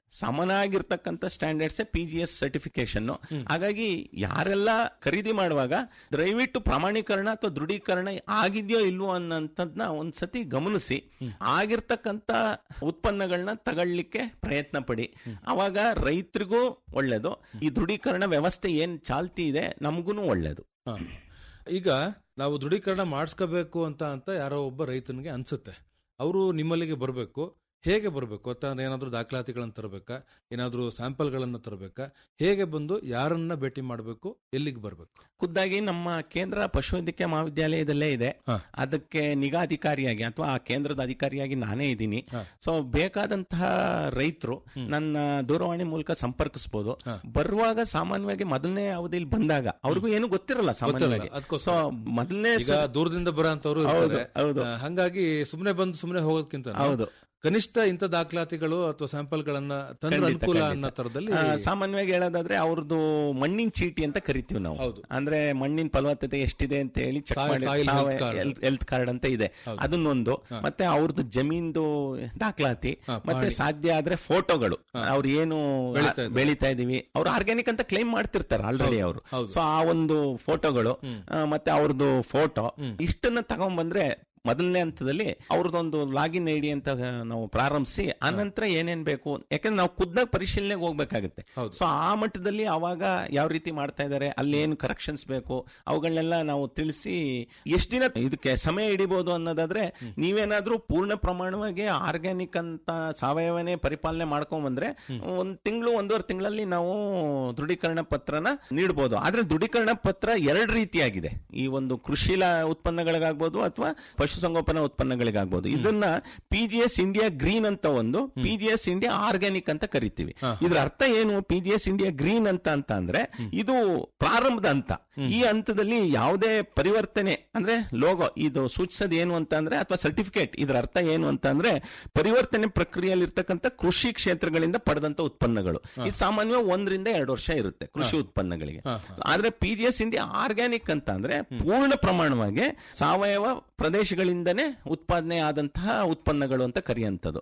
ಸಮನಾಗಿರ್ತಕ್ಕಂಥ standards P G S certification ಹಾಗಾಗಿ ಯಾರೆಲ್ಲ ಖರೀದಿ ಮಾಡುವಾಗ ದಯವಿಟ್ಟು ಪ್ರಮಾಣೀಕರಣ ಅಥವಾ ದೃಢೀಕರಣ ಆಗಿದೆಯೋ ಇಲ್ವೋ ಅನ್ನೋಂಥದ್ನ ಒಂದ್ಸತಿ ಗಮನಿಸಿ ಆಗಿರ್ತಕ್ಕಂಥ ಉತ್ಪನ್ನಗಳನ್ನ ತಗೊಳ್ಳಿಕ್ಕೆ ಪ್ರಯತ್ನ ಪಡಿ ಅವಾಗ ರೈತರಿಗೂ ಒಳ್ಳೇದು ಈ ದೃಢೀಕರಣ ವ್ಯವಸ್ಥೆ ಏನ್ ಚಾಲ್ತಿ ಇದೆ ನಮಗೂ ಒಳ್ಳೇದು ಹ. ಈಗ ನಾವು ದೃಢೀಕರಣ ಮಾಡಿಸ್ಕೋಬೇಕು ಅಂತ ಅಂತ ಯಾರೋ ಒಬ್ಬ ರೈತನಿಗೆ ಅನ್ಸುತ್ತೆ ಅವರು ನಿಮ್ಮಲ್ಲಿಗೆ ಬರಬೇಕು ಹೇಗೆ ಬರಬೇಕು ಅಂತ ಏನಾದರೂ ದಾಖಲಾತಿಗಳನ್ನು ತರಬೇಕಾ ಏನಾದರೂ ಸ್ಯಾಂಪಲ್ಗಳನ್ನು ತರಬೇಕಾ ಹೇಗೆ ಬಂದು ಯಾರನ್ನ ಭೇಟಿ ಮಾಡಬೇಕು ಎಲ್ಲಿಗೆ ಬರಬೇಕು ಖುದ್ದಾಗಿ ನಮ್ಮ ಕೇಂದ್ರ ಪಶುವೈದ್ಯಕೀಯ ಮಹಾವಿದ್ಯಾಲಯದಲ್ಲೇ ಇದೆ ಹ. ಅದಕ್ಕೆ ನಿಗಾ ಅಧಿಕಾರಿಯಾಗಿ ಅಥವಾ ಆ ಕೇಂದ್ರದ ಅಧಿಕಾರಿಯಾಗಿ ನಾನೇ ಇದ್ದೀನಿ ಹ. ಸೊ ಬೇಕಾದಂತಹ ರೈತರು ನನ್ನ ದೂರವಾಣಿ ಮೂಲಕ ಸಂಪರ್ಕಿಸಬಹುದು ಹ. ಬರುವಾಗ ಸಾಮಾನ್ಯವಾಗಿ ಮೊದಲನೇ ಅವಧಿಯಲ್ಲಿ ಬಂದಾಗ ಅವ್ರಿಗೂ ಏನು ಗೊತ್ತಿರಲ್ಲ ಸಾಮಾನ್ಯವಾಗಿ ಗೊತ್ತಿರಲ್ಲ, ಅದ್ಕೋಸ್ಕರ. ಸೊ ಮೊದಲನೇ ಈಗ ದೂರದಿಂದ ಬರೋಂಥವ್ರು ಹೌದು, ಇರ್ತಾರೆ ಹೌದು. ಆ, ಹಂಗಾಗಿ ಸುಮ್ಮನೆ ಬಂದು ಸುಮ್ಮನೆ ಹೋಗೋದಕ್ಕಿಂತ ಹೌದು ಕನಿಷ್ಠ ಇಂಥ ದಾಖಲಾತಿಗಳು ಅಥವಾ ಸ್ಯಾಂಪಲ್ಗಳನ್ನ ತಂದ್ರೆ ಖಂಡಿತ, ಅನುಕೂಲ ಖಂಡಿತ. ಅನ್ನೋ ತರದಲ್ಲಿ ಆ, ಸಾಮಾನ್ಯವಾಗಿ ಹೇಳೋದಾದ್ರೆ ಅವ್ರದ್ದು ಮಣ್ಣಿನ ಚೀಟಿ ಅಂತ ಕರಿತೀವಿ ನಾವು ಹೌದು. ಅಂದ್ರೆ ಮಣ್ಣಿನ ಫಲವತ್ತತೆ ಎಷ್ಟಿದೆ ಅಂತ ಹೇಳಿ ಚೆಕ್ Soil- ಮಾಡಿ soil health card. Health card ಅಂತ ಇದೆ ಹೌದು. ಅದನ್ನೊಂದು ಮತ್ತೆ ಅವ್ರದ್ದು ಜಮೀನ್ದು ದಾಖಲಾತಿ ಹಾ, ಮತ್ತೆ ಪಹಣಿ. ಸಾಧ್ಯ ಆದ್ರೆ ಫೋಟೋಗಳು ಅವ್ರು ಏನು ಬೆಳೀತಾ ಇದ್ದಾರೆ. ಬೆಳೀತಾ ಇದೀವಿ ಅವ್ರು ಆರ್ಗ್ಯಾನಿಕ್ ಅಂತ ಕ್ಲೈಮ್ ಮಾಡ್ತಿರ್ತಾರೆ ಆಲ್ರೆಡಿ ಅವರು ಹೌದು. ಸೊ ಆ ಒಂದು ಫೋಟೋಗಳು ಆ, ಮತ್ತೆ ಅವ್ರದ್ದು ಫೋಟೋ ಇಷ್ಟನ್ನ ತಗೊಂಡ್ಬಂದ್ರೆ ಮೊದಲನೇ ಹಂತದಲ್ಲಿ ಅವ್ರದ್ದೊಂದು ಲಾಗಿನ್ ಐಡಿ ಅಂತ ನಾವು ಪ್ರಾರಂಭಿಸಿ ಆನಂತರ ಏನೇನ್ ಬೇಕು ಯಾಕಂದ್ರೆ ನಾವು ಖುದ್ದಾಗಿ ಪರಿಶೀಲನೆಗೆ ಹೋಗ್ಬೇಕಾಗುತ್ತೆ ಹೌದು. ಸೊ ಆ ಮಟ್ಟದಲ್ಲಿ ಅವಾಗ ಯಾವ ರೀತಿ ಮಾಡ್ತಾ ಇದ್ದಾರೆ ಅಲ್ಲಿ ಏನು ಕರೆಕ್ಷನ್ಸ್ ಬೇಕು ಅವುಗಳನ್ನೆಲ್ಲ ನಾವು ತಿಳಿಸಿ ಎಷ್ಟು ದಿನ ಇದಕ್ಕೆ ಸಮಯ ಹಿಡಿಬಹುದು ಅನ್ನೋದಾದ್ರೆ ನೀವೇನಾದ್ರೂ ಪೂರ್ಣ ಪ್ರಮಾಣವಾಗಿ ಆರ್ಗ್ಯಾನಿಕ್ ಅಂತ ಸಾವಯವನೇ ಪರಿಪಾಲನೆ ಮಾಡ್ಕೊಂಡ್ ಬಂದ್ರೆ ಒಂದ್ ತಿಂಗಳು ಒಂದೂವರೆ ತಿಂಗಳಲ್ಲಿ ನಾವು ದೃಢೀಕರಣ ಪತ್ರನ ನೀಡಬಹುದು ಆದ್ರೆ ದೃಢೀಕರಣ ಪತ್ರ ಎರಡು ರೀತಿಯಾಗಿದೆ ಈ ಒಂದು ಕೃಷಿ ಲ- ಉತ್ಪನ್ನಗಳಿಗಾಗ್ಬೋದು ಅಥವಾ ಪಶುಸಂಗೋಪನಾ ಉತ್ಪನ್ನಗಳಿಗಾಗ್ಬೋದು ಇದನ್ನ P G S India green ಅಂತ ಒಂದು P G S India organic ಅಂತ ಕರಿತೀವಿ ಇದ್ರ ಅರ್ಥ ಏನು P G S India green ಅಂತ ಅಂತ ಅಂದ್ರೆ ಇದು ಪ್ರಾರಂಭದ ಹಂತ ಈ ಹಂತದಲ್ಲಿ ಯಾವುದೇ ಪರಿವರ್ತನೆ ಅಂದ್ರೆ ಲೋಗೋ ಇದು ಸೂಚಿಸೋದು ಏನು ಅಂತ ಅಂದ್ರೆ ಅಥವಾ ಸರ್ಟಿಫಿಕೇಟ್ ಇದ್ರ ಅರ್ಥ ಏನು ಅಂತ ಅಂದ್ರೆ ಪರಿವರ್ತನೆ ಪ್ರಕ್ರಿಯೆಯಲ್ಲಿ ಇರ್ತಕ್ಕಂಥ ಕೃಷಿ ಕ್ಷೇತ್ರಗಳಿಂದ ಪಡೆದಂತ ಉತ್ಪನ್ನಗಳು ಇದು ಸಾಮಾನ್ಯವಾಗಿ ಒಂದರಿಂದ ಎರಡು ವರ್ಷ ಇರುತ್ತೆ ಕೃಷಿ ಉತ್ಪನ್ನಗಳಿಗೆ ಆದ್ರೆ P G S India organic ಅಂತ ಅಂದ್ರೆ ಪೂರ್ಣ ಪ್ರಮಾಣವಾಗಿ ಸಾವಯವ ಪ್ರದೇಶಗಳಿಂದನೇ ಉತ್ಪಾದನೆ ಆದಂತಹ ಉತ್ಪನ್ನಗಳು ಅಂತ ಕರೆಯುವಂಥದ್ದು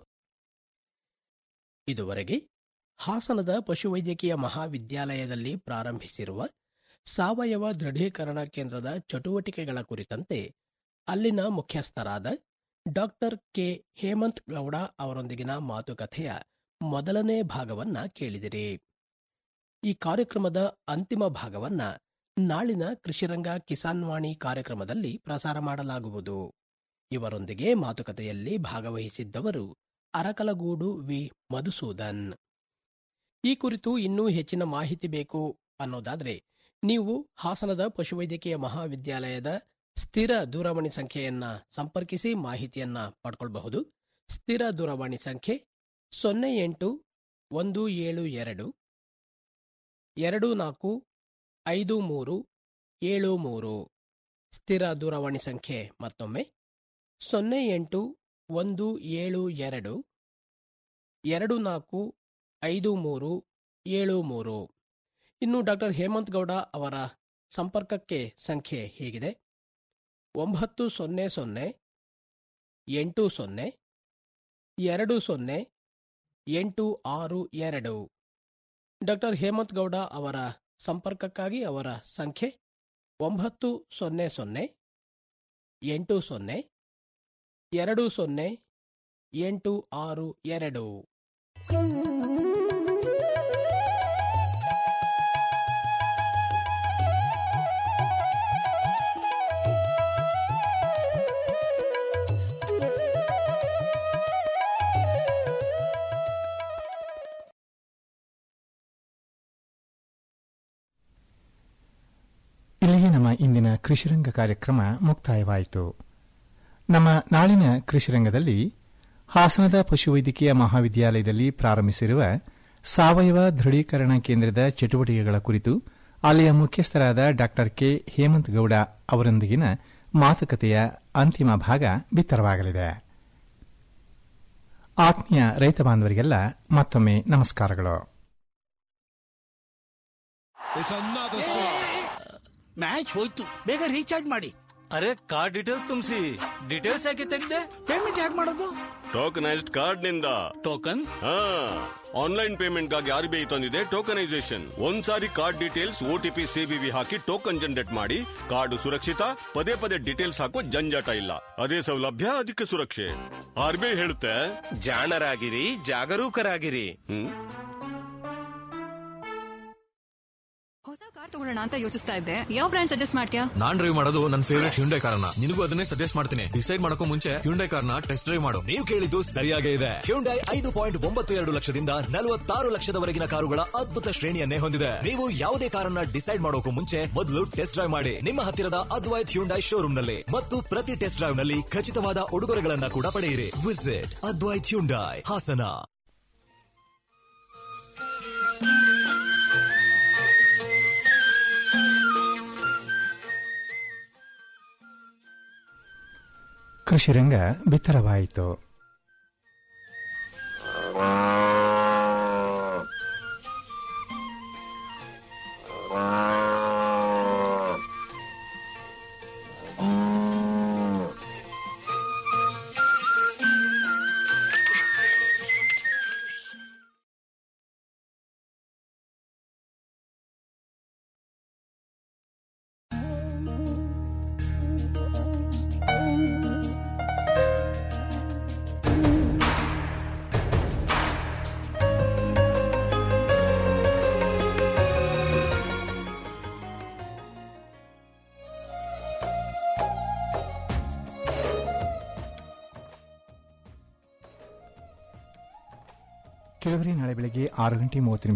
ಇದುವರೆಗೆ ಹಾಸನದ ಪಶುವೈದ್ಯಕೀಯ ಮಹಾವಿದ್ಯಾಲಯದಲ್ಲಿ ಪ್ರಾರಂಭಿಸಿರುವ ಸಾವಯವ ದೃಢೀಕರಣ ಕೇಂದ್ರದ ಚಟುವಟಿಕೆಗಳ ಕುರಿತಂತೆ ಅಲ್ಲಿನ ಮುಖ್ಯಸ್ಥರಾದ ಡಾಕ್ಟರ್ ಕೆ ಹೇಮಂತ್ ಗೌಡ ಅವರೊಂದಿಗಿನ ಮಾತುಕತೆಯ ಮೊದಲನೇ ಭಾಗವನ್ನ ಕೇಳಿದಿರಿ ಈ ಕಾರ್ಯಕ್ರಮದ ಅಂತಿಮ ಭಾಗವನ್ನ ನಾಳಿನ ಕೃಷಿರಂಗ ಕಿಸಾನ್ ವಾಣಿ ಕಾರ್ಯಕ್ರಮದಲ್ಲಿ ಪ್ರಸಾರ ಮಾಡಲಾಗುವುದು ಇವರೊಂದಿಗೆ ಮಾತುಕತೆಯಲ್ಲಿ ಭಾಗವಹಿಸಿದ್ದವರು ಅರಕಲಗೂಡು ವಿ ಮಧುಸೂದನ್ ಈ ಕುರಿತು ಇನ್ನೂ ಹೆಚ್ಚಿನ ಮಾಹಿತಿ ಬೇಕು ಅನ್ನೋದಾದ್ರೆ ನೀವು ಹಾಸನದ ಪಶುವೈದ್ಯಕೀಯ ಮಹಾವಿದ್ಯಾಲಯದ ಸ್ಥಿರ ದೂರವಾಣಿ ಸಂಖ್ಯೆಯನ್ನ ಸಂಪರ್ಕಿಸಿ ಮಾಹಿತಿಯನ್ನ ಪಡ್ಕೊಳ್ಬಹುದು ಸ್ಥಿರ ದೂರವಾಣಿ ಸಂಖ್ಯೆ ಸೊನ್ನೆ ಎಂಟು ಒಂದು ಏಳು ಎರಡು ಎರಡು ನಾಲ್ಕು ಐದು ಮೂರು ಏಳು ಮೂರು ಸ್ಥಿರ ದೂರವಾಣಿ ಸಂಖ್ಯೆ ಮತ್ತೊಮ್ಮೆ ಸೊನ್ನೆ ಎಂಟು ಒಂದು ಏಳು ಎರಡು ಎರಡು ನಾಲ್ಕು ಐದು ಮೂರು ಏಳು ಮೂರು ಇನ್ನು ಡಾಕ್ಟರ್ ಹೇಮಂತ್ ಗೌಡ ಅವರ ಸಂಪರ್ಕಕ್ಕೆ ಸಂಖ್ಯೆ ಹೀಗಿದೆ ಒಂಬತ್ತು ಸೊನ್ನೆ ಸೊನ್ನೆ ಎಂಟು ಸೊನ್ನೆ ಎರಡು ಸೊನ್ನೆ ಎಂಟು ಆರು ಎರಡು ಡಾಕ್ಟರ್ ಹೇಮಂತ್ ಗೌಡ ಅವರ ಸಂಪರ್ಕಕ್ಕಾಗಿ ಅವರ ಸಂಖ್ಯೆ ಒಂಬತ್ತು ಸೊನ್ನೆ ಸೊನ್ನೆ ಎಂಟು ಸೊನ್ನೆ ಎರಡು ಸೊನ್ನೆ ಎಂಟು ಆರು ಎರಡು ಇಲ್ಲಿಗೆ ನಮ್ಮ ಇಂದಿನ ಕೃಷಿರಂಗ ಕಾರ್ಯಕ್ರಮ ಮುಕ್ತಾಯವಾಯಿತು ನಮ್ಮ ನಾಳಿನ ಕೃಷಿರಂಗದಲ್ಲಿ ಹಾಸನದ ಪಶುವೈದ್ಯಕೀಯ ಮಹಾವಿದ್ಯಾಲಯದಲ್ಲಿ ಪ್ರಾರಂಭಿಸಿರುವ ಸಾವಯವ ದೃಢೀಕರಣ ಕೇಂದ್ರದ ಚಟುವಟಿಕೆಗಳ ಕುರಿತು ಅಲ್ಲಿಯ ಮುಖ್ಯಸ್ಥರಾದ ಡಾ ಕೆ ಹೇಮಂತ್ ಗೌಡ ಅವರೊಂದಿಗಿನ ಮಾತುಕತೆಯ ಅಂತಿಮ ಭಾಗ ಬಿತ್ತರವಾಗಲಿದೆ ಆತ್ಮೀಯ ರೈತ ಬಾಂಧವರಿಗೆಲ್ಲ ಮತ್ತೊಮ್ಮೆ ನಮಸ್ಕಾರಗಳು It's another sauce. ಮ್ಯಾಚ್ ಹೋಯ್ತು ಬೇಗ ರೀಚಾರ್ಜ್ ಮಾಡಿ ಅರೆ ಕಾರ್ಡ್ ಡೀಟೇಲ್ಸ್ ತುಂಬಿಸಿ ಡೀಟೇಲ್ಸ್ ಯಾಕೆ ತೆಗ್ದೆ ಪೇಮೆಂಟ್ ಯಾಕೆ ಮಾಡೋದು ಟೋಕನೈಸ್ಡ್ ಕಾರ್ಡ್ ನಿಂದ ಟೋಕನ್ ಆನ್ಲೈನ್ ಪೇಮೆಂಟ್ ಗಾಗಿ ಆರ್ ಬಿ ಐ ತಂದಿದೆ ಟೋಕನೈಸೇಷನ್ ಒಂದ್ಸಾರಿ ಕಾರ್ಡ್ ಡೀಟೇಲ್ಸ್ ಓಟಿಪಿ ಸಿಬಿವಿ ಹಾಕಿ ಟೋಕನ್ ಜನರೇಟ್ ಮಾಡಿ ಕಾರ್ಡ್ ಸುರಕ್ಷಿತ ಪದೇ ಪದೇ ಡೀಟೇಲ್ಸ್ ಹಾಕೋ ಜಂಜಾಟ ಇಲ್ಲ ಅದೇ ಸೌಲಭ್ಯ ಅದಕ್ಕೆ ಸುರಕ್ಷೆ ಆರ್ ಬಿ ಐ ಹೇಳುತ್ತೆ ಜಾಣರಾಗಿರಿ ಜಾಗರೂಕರಾಗಿರಿ ಹ್ಮ್ ಹೊಸ ಕಾರ್ ತಗೊಳ್ಳೋಣ ಅಂತ ಯೋಚಿಸ್ತಾ ಇದ್ದೆ ಯಾವ ಬ್ರ್ಯಾಂಡ್ ಸಜೆಸ್ಟ್ ಮಾಡ್ತೀಯಾ ನಾನ್ ಡ್ರೈವ್ ಮಾಡೋದು ನನ್ನ ಫೇವರೇಟ್ ಹ್ಯುಂಡೈ ಕಾರ್ನ ನಿನಗೂ ಅದನ್ನೇ ಸಜೆಸ್ಟ್ ಮಾಡ್ತೀನಿ ಡಿಸೈಡ್ ಮಾಡಕ್ಕೂ ಮುಂಚೆ ಹ್ಯುಂಡೈ ಕಾರ್ನ ಟೆಸ್ಟ್ ಡ್ರೈವ್ ಮಾಡು ನೀವು ಕೇಳಿದ್ದು ಸರಿಯಾಗೇ ಇದೆ ಹ್ಯುಂಡೈ ಐದು ಪಾಯಿಂಟ್ ಒಂಬತ್ತು ಎರಡು ಲಕ್ಷದಿಂದ ನಲವತ್ತಾರು ಲಕ್ಷದವರೆಗಿನ ಕಾರುಗಳ ಅದ್ಭುತ ಶ್ರೇಣಿಯನ್ನೇ ಹೊಂದಿದೆ ನೀವು ಯಾವುದೇ ಕಾರನ್ನ ಡಿಸೈಡ್ ಮಾಡೋಕು ಮುಂಚೆ ಮೊದಲು ಟೆಸ್ಟ್ ಡ್ರೈವ್ ಮಾಡಿ ನಿಮ್ಮ ಹತ್ತಿರದ ಅದ್ವೈತ್ ಹ್ಯುಂಡೈ ಶೋರೂಮ್ ನಲ್ಲಿ ಮತ್ತು ಪ್ರತಿ ಟೆಸ್ಟ್ ಡ್ರೈವ್ ನಲ್ಲಿ ಖಚಿತವಾದ ಉಡುಗೊರೆಗಳನ್ನ ಕೂಡ ಪಡೆಯಿರಿ ವಿಸಿಟ್ ಅದ್ವೈತ್ ಹ್ಯುಂಡೈ ಹಾಸನ ಕೃಷಿರಂಗ ಬಿತ್ತರವಾಯಿತು ಕೆಲವರೇ ನಾಳೆ ಬೆಳಗ್ಗೆ ಆರು ಗಂಟೆ ಮೂವತ್ತು ನಿಮಿಷ